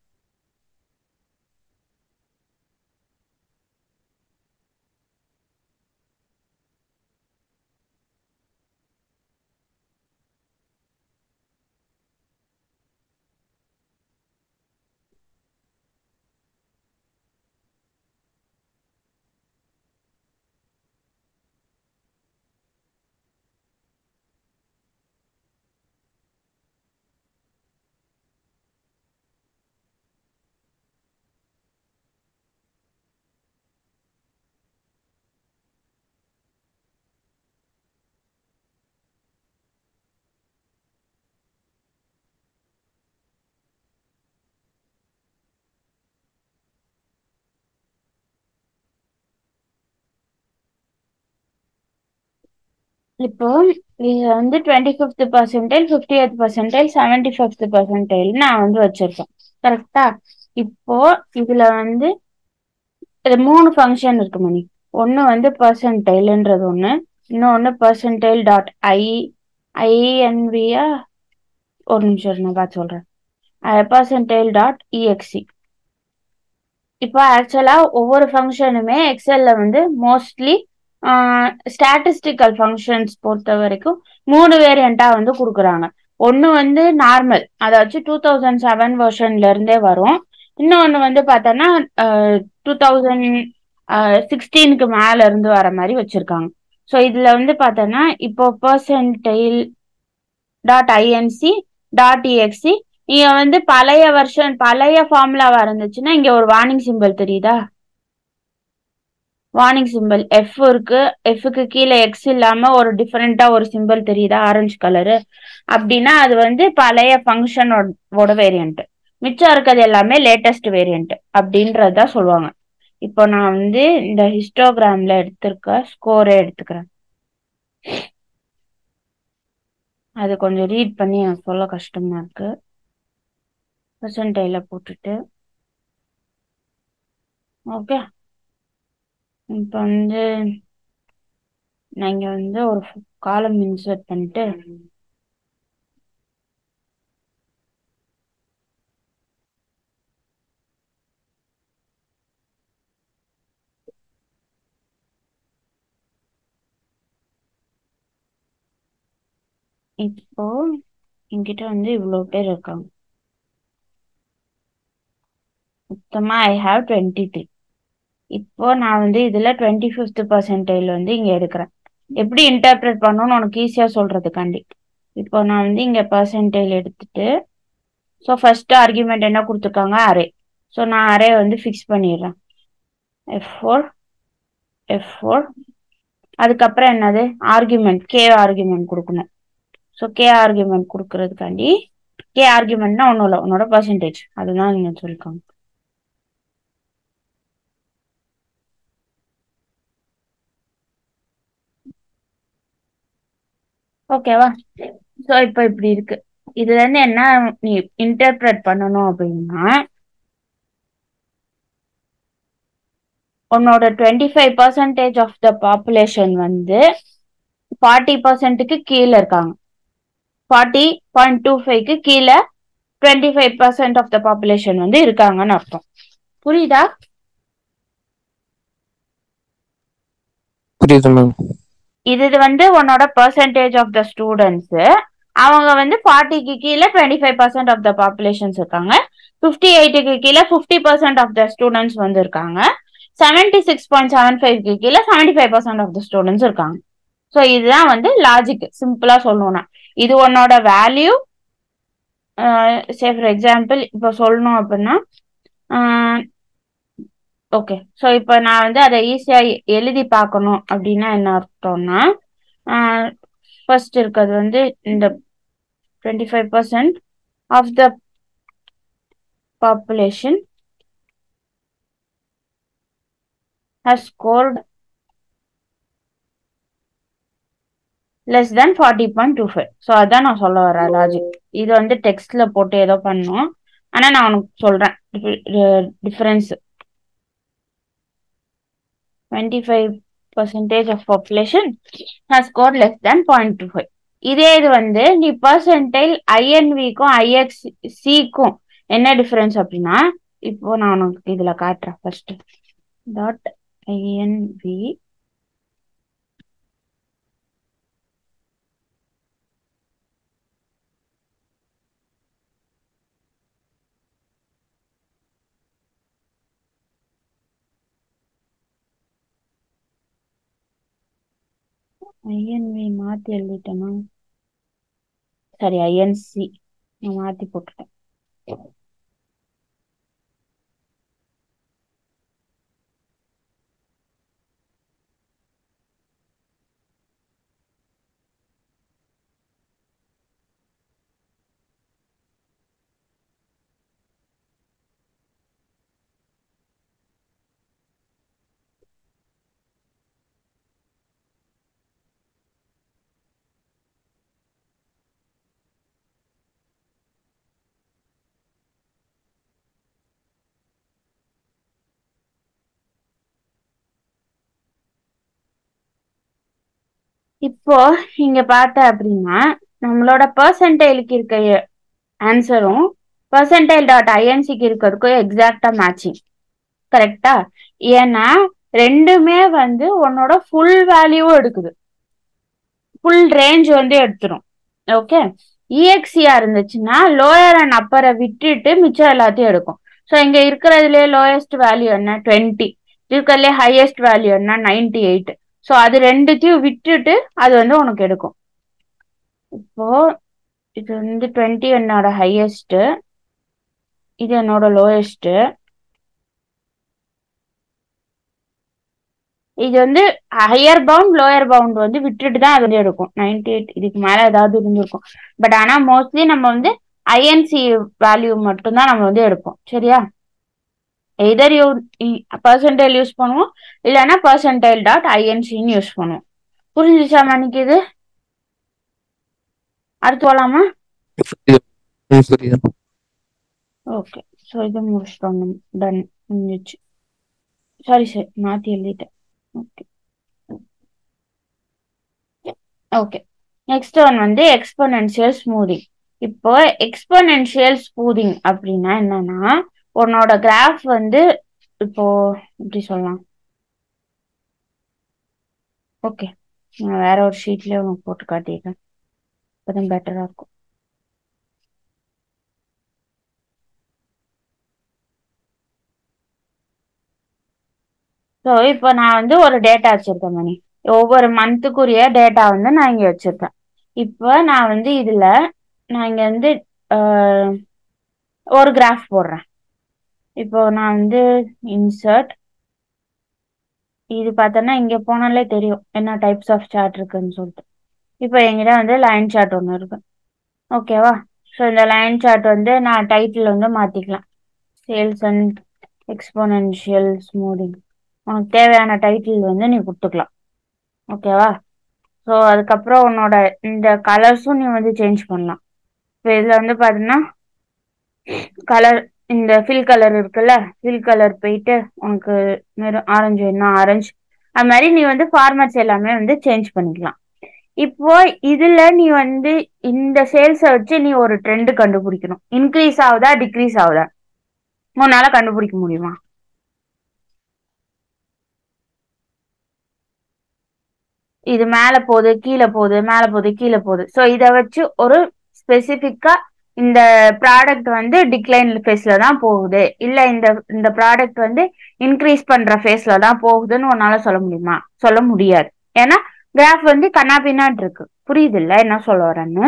இப்போ இது வந்து twenty fifth percentile fiftieth percentile seventy fifth percentile நான் வந்து வச்சிருக்கேன் கரெக்டா இப்போ இதுல வந்து இது மூணு ஃபங்க்ஷன் இருக்கு மணி ஒன்னு வந்து பர்சன்டைல்ன்றது ஒண்ணு இன்னொன்னு பர்சன்டைல் டாட் ஐ ஐஎன்வியா ஒரு நிமிஷம் இரு, நான் பார்த்து சொல்றேன் பர்சன்டைல் டாட் இஎக்ஸி இப்போ ஆக்சுவலா ஒவ்வொரு ஃபங்க்ஷனுமே எக்ஸல்ல வந்து மோஸ்ட்லி ஸ்டாட்டிஸ்டிக்கல் ஃபங்க்ஷன்ஸ் பொறுத்த வரைக்கும் மூணு வேரியண்டா வந்து கொடுக்குறாங்க ஒன்னு வந்து நார்மல் அதாச்சும் டூ தௌசண்ட் செவன் வெர்ஷன்ல இருந்தே வரும் இன்னொன்னு வந்து பார்த்தோன்னா டூ தௌசண்ட் சிக்ஸ்டீனுக்கு மேல இருந்து வர மாதிரி வச்சிருக்காங்க ஸோ இதுல வந்து பார்த்தோன்னா இப்போ percentile dot INC dot EXC நீங்க வந்து பழைய வெர்ஷன் பழைய ஃபார்முலாவா இருந்துச்சுன்னா இங்க ஒரு வார்னிங் சிம்பிள் தெரியுதா வார்னிங் சிம்பிள் எஃப் இருக்கு எஃப்க்கு கீழே எக்ஸ் இல்லாம ஒரு டிஃபரெண்டா ஒரு சிம்பிள் தெரியுதா ஆரஞ்சு கலரு அப்படின்னா அது வந்து பழைய ஃபங்க்ஷனோட வேரியன்ட் மிச்சம் இருக்கிறது எல்லாமே லேட்டஸ்ட் வேரியன்ட் அப்படின்றதுதான் சொல்லுவாங்க இப்போ நான் வந்து இந்த ஹிஸ்டோகிராம்ல எடுத்திருக்க ஸ்கோரே எடுத்துக்கிறேன் அது கொஞ்சம் ரீட் பண்ணி எனக்கு சொல்ல கஷ்டமா இருக்கு பர்சன்டைல போட்டுட்டு ஓகே இப்போ வந்து நான் இங்க வந்து ஒரு காலம் இன்சர்ட் பண்ணிட்டு இப்போ என்கிட்ட வந்து இவ்வளவு பேர் இருக்காங்க மொத்தமா ஐ ஹாவ் டுவெண்ட்டி த்ரீ இப்போ நான் வந்து இதுல டுவெண்ட்டி ஃபிஃப்த் பர்சன்டைல் வந்து இங்க எடுக்கிறேன் எப்படி இன்டர்பிரட் பண்ணணும்னு உனக்கு ஈஸியா சொல்றதுக்காண்டி இப்போ நான் வந்து இங்க பர்சன்டைல் எடுத்துட்டு ஸோ ஃபர்ஸ்ட் ஆர்குமெண்ட் என்ன கொடுத்துருக்காங்க அரே ஸோ நான் அரே வந்து ஃபிக்ஸ் பண்ணிடுறேன் எஃப் ஃபோர் எஃப் ஃபோர் அதுக்கப்புறம் என்னது ஆர்குமெண்ட் கே ஆர்குமெண்ட் கொடுக்கணும் ஸோ கே ஆர்குமெண்ட் கொடுக்கறதுக்காண்டி கே ஆர்குமெண்ட்னா ஒன்றும் இல்லை உன்னோட பர்சன்டேஜ் அதுதான் நீங்க சொல்லிருக்காங்க ஓகேவா ஸோ இப்போ இப்படி இருக்கு இதுல இருந்து என்ன நீ இன்டர்பிரட் பண்ணணும் அப்படின்னா உன்னோட twenty five percentage of the population வந்து ஃபார்ட்டி பர்சன்ட்டுக்கு கீழே இருக்காங்க ஃபார்ட்டி பாயிண்ட் டூ ஃபைவ்க்கு கீழே twenty five percent of the population வந்து இருக்காங்கன்னு அர்த்தம் புரியுதா புரியுது மேம் இது வந்து உன்னோட பர்சன்டேஜ் ஆஃப் த ஸ்டூடெண்ட்ஸ் அவங்க வந்து ஃபார்ட்டிக்கு கீழே twenty five percent of the populations இருக்காங்க ஃபிஃப்டி எயிட்டுக்கு கீழே fifty percent of the students வந்து இருக்காங்க செவன்டி சிக்ஸ் பாயிண்ட் செவன் ஃபைவ்க்கு கீழே seventy five percent of the students இருக்காங்க ஸோ இதுதான் வந்து லாஜிக் சிம்பிளா சொல்லணும்னா இது உன்னோட வேல்யூ சே ஃபார் எக்ஸாம்பிள் இப்போ சொல்லணும் அப்படின்னா ஓகே ஸோ இப்போ நான் வந்து அதை ஈஸியாக எழுதி பார்க்கணும் அப்படின்னா என்ன அர்த்தம்னா ஃபர்ஸ்ட் இருக்கிறது வந்து இந்த twenty five percent of the population has scored less than forty point two five so அதான் நான் சொல்ல வரேன் லாஜிக் இது வந்து டெக்ஸ்ட்ல போட்டு ஏதோ பண்ணோம் ஆனால் நான் உனக்கு சொல்றேன் difference twenty five percentage of population has score less than point two five இதே இது வந்து நீ பர்சன்டைல் ஐஎன்விக்கும் ஐஎக்ஸ் சிக்கும் என்ன டிஃபரன்ஸ் அப்படின்னா இப்போ நான் உனக்கு இதுல காட்டுறேன் ஃபர்ஸ்ட் டாட் ஐஎன்வி ஐஎன்வி மாத்தி எழுதிட்டேனா சரி ஐஎன்சி நான் மாத்தி போட்டுட்டேன் இப்போ இங்க பார்த்த அப்படின்னா நம்மளோட பர்சன்டைலுக்கு இருக்க ஆன்சரும் பர்சன்டைல் டாட் ஐஎன்சிக்கு இருக்கிறதுக்கும் எக்ஸாக்டா மேட்சிங் கரெக்டா ஏன்னா ரெண்டுமே வந்து உன்னோட ஃபுல் வேல்யூவும் எடுக்குது ஃபுல் ரேஞ்ச் வந்து எடுத்துரும் ஓகே இஎக்ஸியா இருந்துச்சுன்னா லோயர் அண்ட் அப்பரை விட்டுட்டு மிச்சம் எல்லாத்தையும் எடுக்கும் ஸோ இங்க இருக்கிறதுலே லோயஸ்ட் வேல்யூ என்ன டுவெண்ட்டி இருக்கிறதுலே ஹையஸ்ட் வேல்யூ என்ன நைன்டி எயிட் ஸோ அது ரெண்டுத்தையும் விட்டுட்டு அது வந்து உனக்கு எடுக்கும் இப்போ இது வந்து டுவெண்ட்டி என்னோட ஹையஸ்ட் இது என்னோட லோயஸ்ட் இது வந்து ஹையர் பவுண்ட் லோயர் பவுண்ட் வந்து விட்டுட்டு தான் அது வந்து எடுக்கும் நைன்டி எயிட் இதுக்கு மேல ஏதாவது இருந்திருக்கும் பட் ஆனா மோஸ்ட்லி நம்ம வந்து ஐஎன்சி வேல்யூ மட்டும்தான் நம்ம வந்து எடுப்போம் சரியா எதர் யூ பர்சன்டைல் யூஸ் பண்ணுவோம் இல்லைன்னா பர்சன்டைல் டாட் ஐஎன்சின்னு யூஸ் பண்ணுவோம் புரிஞ்சுச்சா மணிக்கு இது அடுத்து போலாமா புரியுது ம், புரியுது ஓகே ஸோ இது முடிச்சிட்டோம் டன் முடிஞ்சிச்சு சாரி சார் மாற்றி எழுதிட்டேன் ஓகே ஓகே நெக்ஸ்ட் ஒன் வந்து எக்ஸ்பொனென்ஷியல் ஸ்மூதிங் இப்போ எக்ஸ்பொனென்ஷியல் ஸ்மூதிங் அப்படின்னா என்னன்னா உன்னோட கிராஃப் வந்து இப்போ எப்படி சொல்லலாம் ஓகே நான் வேற ஒரு ஷீட்லயே உனக்கு போட்டு காட்டிடுறேன் அப்பதான் பெட்டரா இருக்கும் ஸோ இப்போ நான் வந்து ஒரு டேட்டா வச்சிருக்கேன் மணி ஒவ்வொரு மந்த்துக்குரிய டேட்டா வந்து நான் இங்க வச்சிருக்கேன் இப்போ நான் வந்து இதுல நான் இங்க வந்து ஆஹ், ஒரு கிராஃப் போடுறேன் இப்போ நான் வந்து இன்சர்ட் இது பார்த்தோன்னா இங்க போனாலே தெரியும் என்ன டைப்ஸ் ஆஃப் சார்ட் இருக்குன்னு சொல்லிட்டு இப்போ என்கிட்ட வந்து லைன் சார்ட் ஒன்று இருக்கு ஓகேவா ஸோ இந்த லைன் சார்ட் வந்து நான் டைட்டில் வந்து மாத்திக்கலாம் சேல்ஸ் அண்ட் எக்ஸ்போனென்ஷியல் ஸ்மூதிங் உனக்கு தேவையான டைட்டில் வந்து நீ கொடுத்துக்கலாம் ஓகேவா ஸோ அதுக்கப்புறம் உன்னோட இந்த கலர்ஸும் நீ வந்து சேஞ்ச் பண்ணலாம் இப்போ இதில் வந்து பார்த்தீங்கன்னா கலர் இந்த ஃபில் கலர் இருக்குல்ல ஃபில் கலர் போயிட்டு உனக்கு மெரும் ஆரஞ்சு வேணும்னா ஆரஞ்சு அது மாதிரி நீ வந்து ஃபார்மட்ஸ் எல்லாமே வந்து சேஞ்ச் பண்ணிக்கலாம் இப்போ இதுல நீ வந்து இந்த சேல்ஸை வச்சு நீ ஒரு ட்ரெண்ட் கண்டுபிடிக்கணும் இன்க்ரீஸ் ஆகுதா டிக்ரீஸ் ஆகுதா உன்னால கண்டுபிடிக்க முடியுமா இது மேல போகுது கீழே போகுது மேல போகுது கீழே போகுது ஸோ இதை வச்சு ஒரு ஸ்பெசிஃபிக்கா இந்த ப்ராடக்ட் வந்து டிக்ளைன் ஃபேஸ்ல தான் போகுது இல்ல இந்த இந்த ப்ராடக்ட் வந்து இன்க்ரீஸ் பண்ற ஃபேஸ்ல தான் போகுதுன்னு உன்னால சொல்ல முடியுமா சொல்ல முடியாது ஏன்னா கிராஃப் வந்து கண்ணாபின்னாட்டு இருக்கு புரியுது இல்ல என்ன சொல்ல வரேன்னு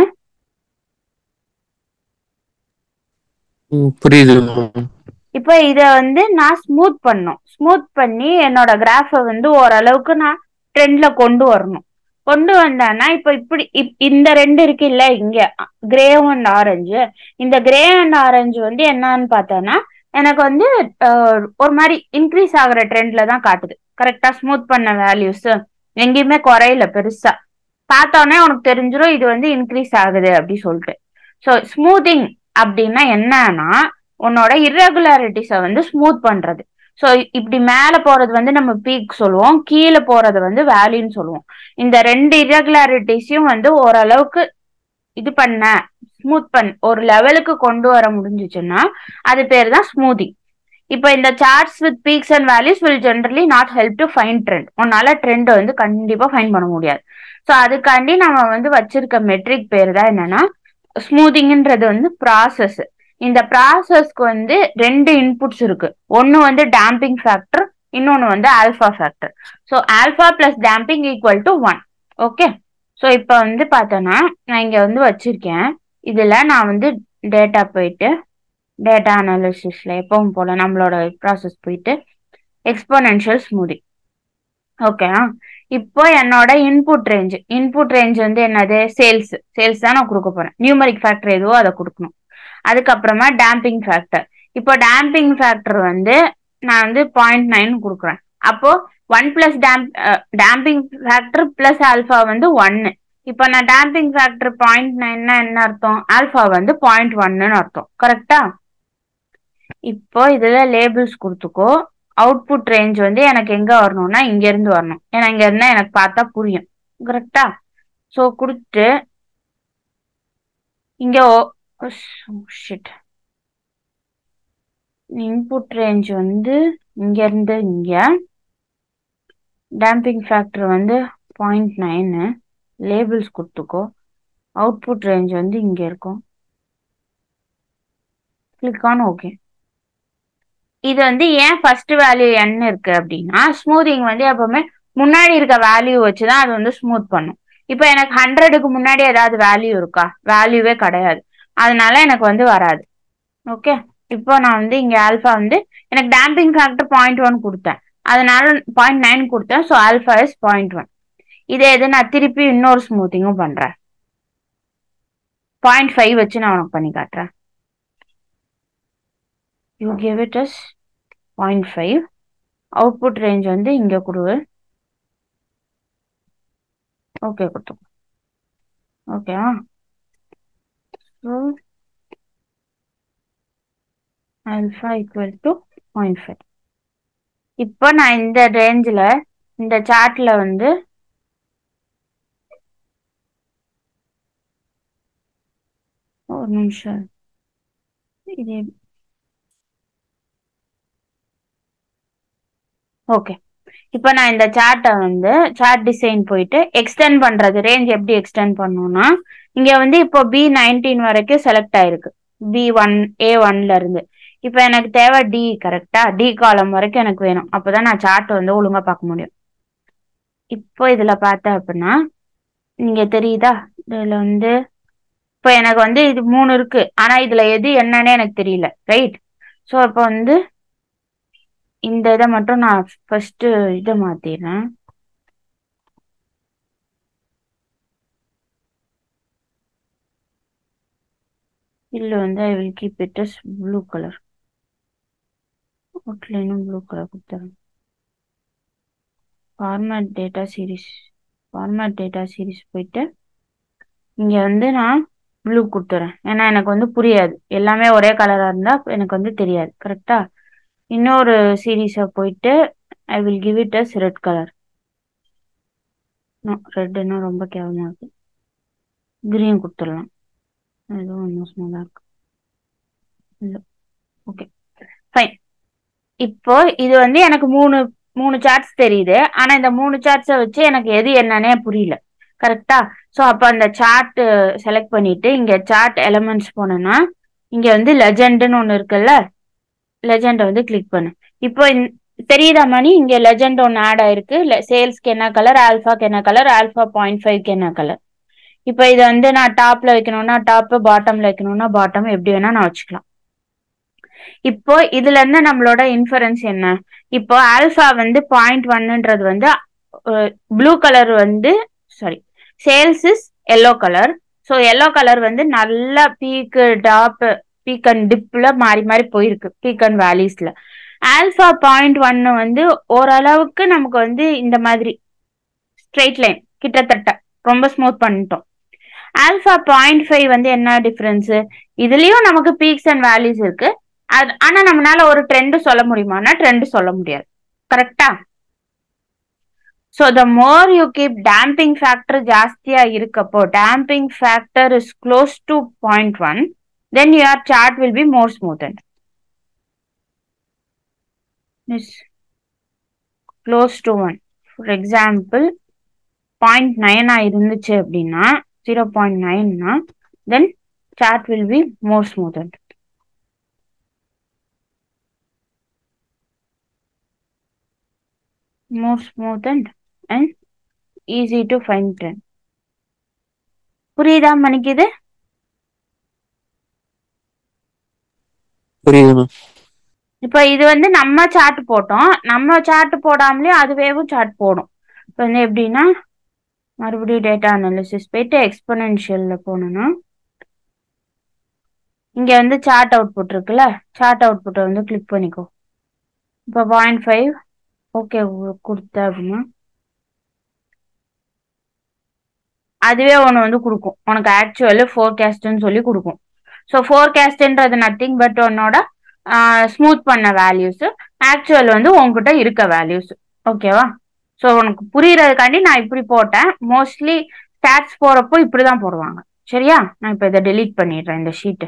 ம், புரியுது மேம் இப்போ இத வந்து நான் ஸ்மூத் பண்ணும் ஸ்மூத் பண்ணி என்னோட கிராஃபை வந்து ஓரளவுக்கு நான் ட்ரெண்ட்ல கொண்டு வரணும் கொண்டு வந்தேன்னா இப்போ இப்படி இப்- இந்த ரெண்டு இருக்கு இல்ல இங்க கிரே அண்ட் ஆரஞ்சு இந்த கிரே அண்ட் ஆரஞ்சு வந்து என்னன்னு பார்த்தேன்னா எனக்கு வந்து அஹ், ஒரு மாதிரி இன்க்ரீஸ் ஆகுற ட்ரெண்ட்ல தான் காட்டுது கரெக்டா ஸ்மூத் பண்ண வேல்யூஸ் எங்கேயுமே குறையல பெருசா பார்த்தோன்னே உனக்கு தெரிஞ்சிரும் இது வந்து இன்க்ரீஸ் ஆகுது அப்படி சொல்லிட்டு ஸோ ஸ்மூத்திங் அப்படின்னா என்னன்னா உன்னோட irregularities-அ வந்து ஸ்மூத் பண்றது ஸோ இப்படி மேல போறது வந்து நம்ம பீக் சொல்லுவோம் கீழே போறது வந்து வேலின்னு சொல்லுவோம் இந்த ரெண்டு irregularities-யும் வந்து ஓரளவுக்கு இது பண்ண ஸ்மூத் பண்ண ஒரு லெவலுக்கு கொண்டு வர முடிஞ்சுச்சுன்னா அது பேர் தான் ஸ்மூதிங் இப்போ இந்த charts with peaks and values will generally not help to find trend உன்னால ட்ரெண்ட் வந்து கண்டிப்பா ஃபைன் பண்ண முடியாது ஸோ அதுக்காண்டி நம்ம வந்து வச்சிருக்க மெட்ரிக் பேர் தான் என்னன்னா ஸ்மூதிங்ன்றது வந்து ப்ராசஸ் இந்த ப்ராசஸ்க்கு வந்து ரெண்டு இன்புட்ஸ் இருக்கு ஒன்னு வந்து டேம்பிங் ஃபேக்டர் இன்னொன்னு வந்து alpha factor so alpha plus damping equal to one okay so இப்போ வந்து பார்த்தோன்னா நான் இங்க வந்து வச்சிருக்கேன் இதுல நான் வந்து டேட்டா போயிட்டு டேட்டா அனாலிசிஸ்ல எப்பவும் போல நம்மளோட ப்ராசஸ் போயிட்டு எக்ஸ்போனென்ஷியல் ஸ்மூதிங் ஓகே இப்போ என்னோட இன்புட் ரேஞ்ச் இன்புட் ரேஞ்ச் வந்து என்னது சேல்ஸ் சேல்ஸ் தான் நான் கொடுக்க போறேன் நியூமரிக் ஃபேக்டர் எதுவோ அதை கொடுக்கணும் அதுக்கப்புறமா டேம்பிங் ஃபேக்டர் இப்போ டேம்பிங் ஃபேக்டர் வந்து நான் வந்து பாயிண்ட் நைன் கொடுக்குறேன் அப்போ one plus damp damping factor plus alpha வந்து ஒன்னு இப்போ நான் டேம்பிங் ஃபேக்டர் பாயிண்ட் நைன்னா என்ன அர்த்தம் ஆல்ஃபா வந்து பாயிண்ட் ஒன்னு அர்த்தம் கரெக்டா இப்போ இதுல லேபிள்ஸ் கொடுத்துக்கோ அவுட்புட் ரேஞ்ச் வந்து எனக்கு எங்க வரணும்னா இங்க இருந்து வரணும் ஏன்னா இங்க இருந்தா எனக்கு பார்த்தா புரியும் கரெக்டா ஸோ கொடுத்து இங்க ஷிட் இன்புட் ரேஞ்ச் வந்து இங்க இருந்து இங்க டேம்பிங் ஃபேக்டர் வந்து பாயிண்ட் நைனு லேபிள்ஸ் கொடுத்துக்கோ அவுட்புட் ரேஞ்ச் வந்து இங்க இருக்கும் கிளிக் ஆன் ஓகே இது வந்து ஏன் ஃபர்ஸ்ட் வேல்யூ என்ன இருக்கு அப்படின்னா ஸ்மூதிங் வந்து எப்பவுமே முன்னாடி இருக்க வேல்யூ வச்சு தான் அது வந்து ஸ்மூத் பண்ணும் இப்போ எனக்கு ஹண்ட்ரடுக்கு முன்னாடி ஏதாவது வேல்யூ இருக்கா வேல்யூவே கிடையாது அதனால எனக்கு வந்து வராது ஓகே இப்போ நான் வந்து இங்க ஆல்ஃபா வந்து எனக்கு டேம்பிங் ஃபேக்டர் பாயிண்ட் ஒன் கொடுத்தேன் அதனால பாயிண்ட் நைன் கொடுத்தேன் so alpha is point one இதே இது நான் திருப்பி இன்னொரு ஸ்மூத்திங்கும் பண்றேன் பாயிண்ட் ஃபைவ் வச்சு நான் உனக்கு பண்ணி காட்டுறேன் you give it as point five output range வந்து இங்க கொடு ஓகே கொடுத்தோம் ஓகேவா so alpha equal to point five இப்போ நான் இந்த ரேஞ்சில் இந்த சார்ட்ல வந்து ஒரு நிமிஷம் இது ஓகே இப்போ நான் இந்த சார்ட்டை வந்து சார்ட் டிசைன் போயிட்டு எக்ஸ்டெண்ட் பண்றது ரேஞ்ச் எப்படி எக்ஸ்டெண்ட் பண்ணணும்னா இங்க வந்து இப்போ பி நைன்டீன் வரைக்கும் செலக்ட் ஆயிருக்கு பி ஒன் ஏ ஒன்ல இருந்து இப்போ எனக்கு தேவை டி கரெக்டா டி காலம் வரைக்கும் எனக்கு வேணும் அப்பதான் நான் சார்ட் வந்து ஒழுங்கா பார்க்க முடியும் இப்போ இதுல பார்த்தேன் அப்படின்னா இங்க தெரியுதா இதுல வந்து இப்போ எனக்கு வந்து இது மூணு இருக்கு ஆனா இதுல எது என்னன்னே எனக்கு தெரியல ரைட் ஸோ இப்போ வந்து இந்த இதை மட்டும் நான் ஃபர்ஸ்ட் இதை மாத்திடுறேன் இதுல வந்து I will keep it as blue colour அவுட்லைனும் ப்ளூ கலர் கொடுத்துறேன் format data series format data series போயிட்டு இங்க வந்து நான் ப்ளூ கொடுத்துறேன் ஏன்னா எனக்கு வந்து புரியாது எல்லாமே ஒரே கலரா இருந்தா எனக்கு வந்து தெரியாது கரெக்டா இன்னொரு சீரீஸை போயிட்டு I will give it as red colour ரெட்னா ரொம்ப கேவலமா இருக்கு கிரீன் கொடுத்துடலாம் அதுவும் இன்னும் ஸ்மாலா இருக்கு இல்லை ஓகே ஃபைன் இப்போ இது வந்து எனக்கு மூணு மூணு சார்ட்ஸ் தெரியுது ஆனா இந்த மூணு சார்ட்ஸை வச்சு எனக்கு எது என்னன்னே புரியல கரெக்டா ஸோ அப்போ அந்த சார்ட் செலக்ட் பண்ணிட்டு இங்க சார்ட் எலமெண்ட்ஸ் போனேன்னா இங்க வந்து லெஜெண்டுன்னு ஒன்று இருக்குல்ல லெஜெண்டை வந்து கிளிக் பண்ணு இப்போ தெரியுதா மணி இங்க லெஜெண்ட் ஒன்று ஆட் ஆயிருக்கு சேல்ஸ்க்கு என்ன கலர் ஆல்ஃபாக்கு என்ன கலர் ஆல்ஃபா பாயிண்ட் ஃபைவ்க்கு என்ன கலர் இப்போ இதை வந்து நான் டாப்ல வைக்கணும்னா டாப் பாட்டம்ல வைக்கணும்னா பாட்டம் எப்படி வேணா நான் வச்சுக்கலாம் இப்போ இதுல இருந்து நம்மளோட இன்ஃபரன்ஸ் என்ன இப்போ ஆல்ஃபா வந்து பாயிண்ட் ஒன்னுன்றது வந்து ப்ளூ கலர் வந்து sorry sales is yellow colour so yellow colour வந்து நல்ல பீக்கு டாப் பீக் அண்ட் டிப்ல மாறி மாறி போயிருக்கு பீக் அண்ட் வேலிஸ்ல ஆல்ஃபா பாயிண்ட் ஒன்னு வந்து ஓரளவுக்கு நமக்கு வந்து இந்த மாதிரி ஸ்ட்ரெயிட் லைன் கிட்டத்தட்ட ரொம்ப ஸ்மூத் பண்ணிட்டோம் ஆல்ஃபா பாயிண்ட் ஃபைவ் வந்து என்ன டிஃபரன்ஸ் இதுலயும் நமக்கு பீக்ஸ் அண்ட் வேலிஸ் இருக்கு அது ஆனா நம்மளால ஒரு ட்ரெண்ட் சொல்ல முடியுமானா ட்ரெண்ட் சொல்ல முடியாது கரெக்டா so the more you keep damping factor ஜாஸ்தியா இருக்கப்போ damping factor is close to point one then your chart will be more smoothen is close to one for example point நைனா இருந்துச்சு அப்படின்னா ஜீரோ பாயிண்ட் நைன்னா then chart will be more smoothen more smoothened and easy to find trend. புரியுதா மணிக்கு இது புரியுது ma'am இப்போ இது வந்து நம்ம சார்ட் போட்டோம் நம்ம சார்ட் போடாமலே அதுவேவும் சார்ட் போடும் இப்போ வந்து எப்படின்னா மறுபடியும் டேட்டா அனாலிசிஸ் போயிட்டு எக்ஸ்பொனென்ஷியல்ல போனோம்னா இங்க வந்து சார்ட் அவுட்புட் இருக்குல்ல சார்ட் அவுட்புட்டை வந்து கிளிக் பண்ணிக்கோ இப்போ பாயிண்ட் ஃபைவ் ஓகே கொடுத்த அப்படின்னா அதுவே ஒன்று வந்து கொடுக்கும் உனக்கு ஆக்சுவல் ஃபோர்காஸ்ட்னு சொல்லி கொடுக்கும் ஸோ ஃபோர்காஸ்ட்ன்றது நத்திங் பட் உன்னோட ஸ்மூத் பண்ண வேல்யூஸ் ஆக்சுவல் வந்து உன்கிட்ட இருக்க வேல்யூஸ் ஓகேவா ஸோ உனக்கு புரியறதுக்காண்டி நான் இப்படி போட்டேன் மோஸ்ட்லி ஸ்டாட்ஸ் போறப்போ இப்படிதான் போடுவாங்க சரியா நான் இப்போ இதை டெலீட் பண்ணிடுறேன் இந்த ஷீட்டு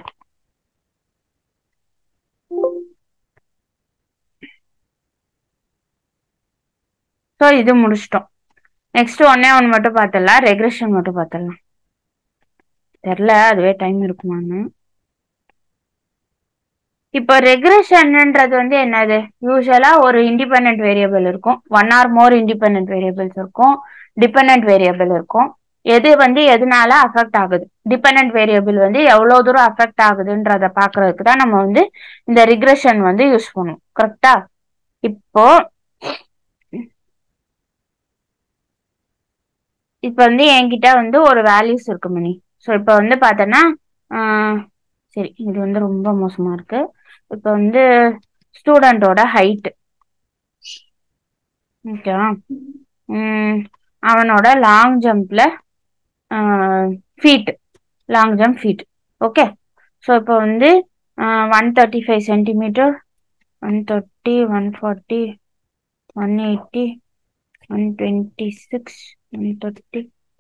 ஸோ இது முடிச்சிட்டோம் நெக்ஸ்ட் ஒன்னே ஒன்று மட்டும் பார்த்துடலாம் ரெக்ரெஷன் மட்டும் பார்த்துடலாம் தெரில அதுவே டைம் இருக்குமான்னு இப்போ ரெக்ரெஷன்ன்றது வந்து என்னது யூஸ்வலா ஒரு இண்டிபெண்ட் வேரியபிள் இருக்கும் one or more independent variables இருக்கும் டிபெண்ட் வேரியபிள் இருக்கும் எது வந்து எதனால அஃபெக்ட் ஆகுது டிபெண்ட் வேரியபிள் வந்து எவ்வளோ தூரம் அஃபெக்ட் ஆகுதுன்றத பாக்குறதுக்கு தான் நம்ம வந்து இந்த ரிக்ரெஷன் வந்து யூஸ் பண்ணுவோம் கரெக்டா இப்போ இப்போ வந்து என்கிட்ட வந்து ஒரு வேல்யூஸ் இருக்கு மணி ஸோ இப்போ வந்து பார்த்தோன்னா சரி இது வந்து ரொம்ப மோசமா இருக்கு இப்போ வந்து ஸ்டூடெண்டோட ஹைட் ஓகேவா ம், அவனோட லாங் ஜம்ப்ல feet long jump feet okay so இப்போ வந்து one thirty five centimetre one thirty one forty one eighty one twenty six one thirty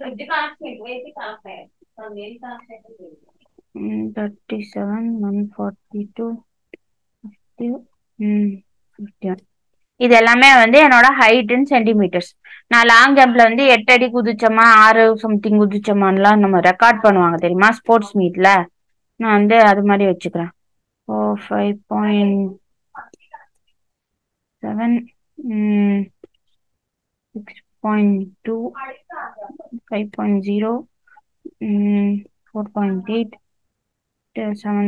thirty seven one forty two fifty fifty one இது எல்லாமே வந்து என்னோட ஹைட் இன் சென்டிமீட்டர்ஸ் நான் long ஜம்ப்ல வந்து எட்டு அடி குதிச்சோமா ஆறு சம்திங் குதிச்சோமான்லாம் நம்ம ரெக்கார்ட் பண்ணுவாங்க தெரியுமா ஸ்போர்ட்ஸ் மீட்ல நான் வந்து அது மாதிரி வச்சுக்கிறேன் oh five point seven six point two five point zero four point eight seven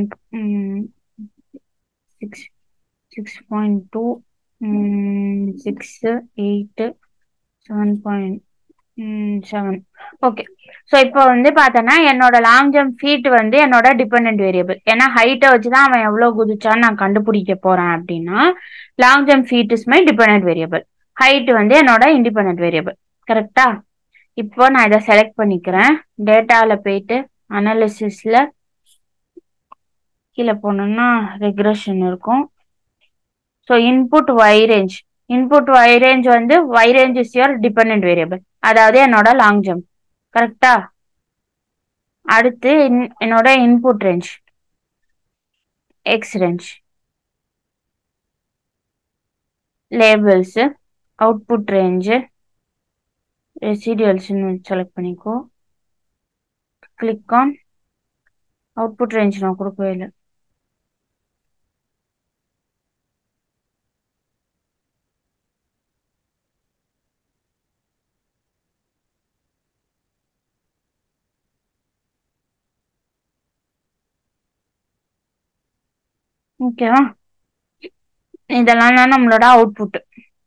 six six point two six eight seven point seven okay so இப்போ வந்து பார்த்தோன்னா என்னோட லாங் ஜம்ப் ஃபீட் வந்து என்னோட டிபெண்ட் வேரியபிள் ஏன்னா ஹைட்டை வச்சு தான் அவன் எவ்வளோ குதிச்சான்னு நான் கண்டுபிடிக்க போறேன் அப்படின்னா long jump feet is my depend variable height வந்து என்னோட இண்டிபெண்ட் வேரியபிள் கரெக்டா இப்போ நான் இதை செலக்ட் பண்ணிக்கிறேன் டேட்டாவில் போயிட்டு அனாலிசிஸில் கீழே போனோம்னா ரெக்ரெஷன் இருக்கும் so input y range input y range வந்து y range is your depend variable அதாவது என்னோட லாங் ஜம்ப் கரெக்டா அடுத்து in- என்னோட input range x range labels output range ரெசிடியல்ஸ்னு செலக்ட் பண்ணிக்கோ கிளிக் ஆன் அவுட்புட் ரேஞ்ச் நான் கொடுக்கவே இல்லை ஓகேவா இதெல்லாம் தான் நம்மளோட அவுட்புட்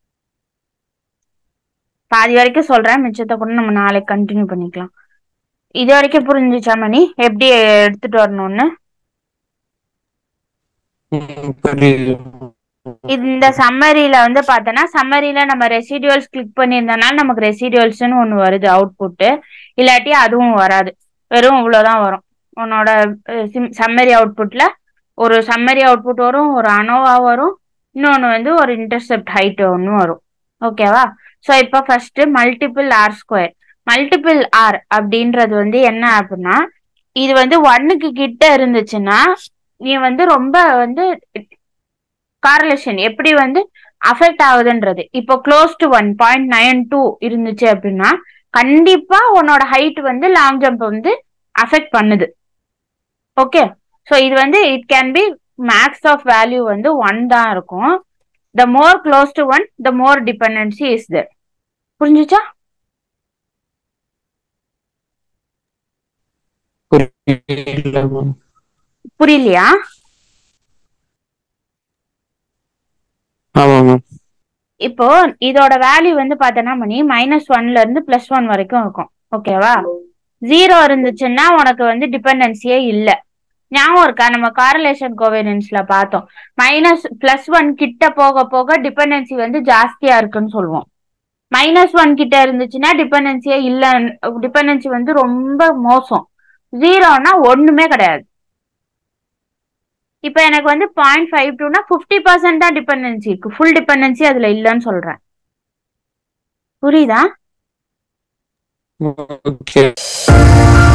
பாதி வரைக்கும் சொல்றேன் மிச்சத்தை கூட நம்ம நாளைக்கு கண்டினியூ பண்ணிக்கலாம் இது வரைக்கும் புரிஞ்சுச்சா மணி எப்படி எடுத்துட்டு வரணும்னு ம், புரியுது இந்த சம்மரியில வந்து பார்த்தோன்னா சம்மரியில நம்ம ரெசிடியூல்ஸ் கிளிக் பண்ணியிருந்தனால நமக்கு ரெசிடியூல்ஸ்னு ஒன்று வருது அவுட்புட்டு இல்லாட்டி அதுவும் வராது வெறும் இவ்வளோதான் வரும் உன்னோட சம்மரி அவுட்புட்ல ஒரு சம்மரி அவுட்புட் வரும் ஒரு அனோவா வரும் இன்னொன்று வந்து ஒரு இன்டர்செப்ட் ஹைட் ஒன்று வரும் ஓகேவா ஸோ இப்போ first multiple R square multiple R அப்படின்றது வந்து என்ன அப்படின்னா இது வந்து ஒன்னுக்கு கிட்ட இருந்துச்சுன்னா நீ வந்து ரொம்ப வந்து காரலேஷன் எப்படி வந்து அஃபெக்ட் ஆகுதுன்றது இப்போ close to one point nine two இருந்துச்சு அப்படின்னா கண்டிப்பா உன்னோட ஹைட் வந்து லாங் ஜம்ப் வந்து அஃபெக்ட் பண்ணுது ஓகே ஸோ இது வந்து it can be max of value வந்து ஒன் தான் இருக்கும் the more close to one the more dependency is the புரிஞ்சுச்சா புரியல மேம் புரியலையா ஆமா மேம் இப்போ இதோட வேல்யூ வந்து பார்த்தோன்னா மணி மைனஸ் ஒன்ல இருந்து பிளஸ் ஒன் வரைக்கும் இருக்கும் ஓகேவா ஜீரோ இருந்துச்சுன்னா உனக்கு வந்து டிபெண்டன்சியே இல்லை ஞாபகம் இருக்கா நம்ம காரலேஷன் கோவேரியன்ஸ்ல பார்த்தோம் மைனஸ் பிளஸ் ஒன் கிட்ட போக போக டிபெண்டன்சி வந்து ஜாஸ்தியா இருக்குன்னு சொல்லுவோம் மைனஸ் ஒன் கிட்ட இருந்துச்சுன்னா டிபெண்டன்சியே இல்ல டிபெண்டன்சி வந்து ரொம்ப மோசம் ஜீரோனா ஒண்ணுமே கிடையாது இப்போ எனக்கு வந்து பாயிண்ட் ஃபைவ் டூனா ஃபிஃப்டி பர்சன்ட் தான் டிபெண்டன்சி இருக்கு ஃபுல் டிபெண்டன்சி அதுல இல்லைன்னு சொல்றேன் புரியுதா ஓகே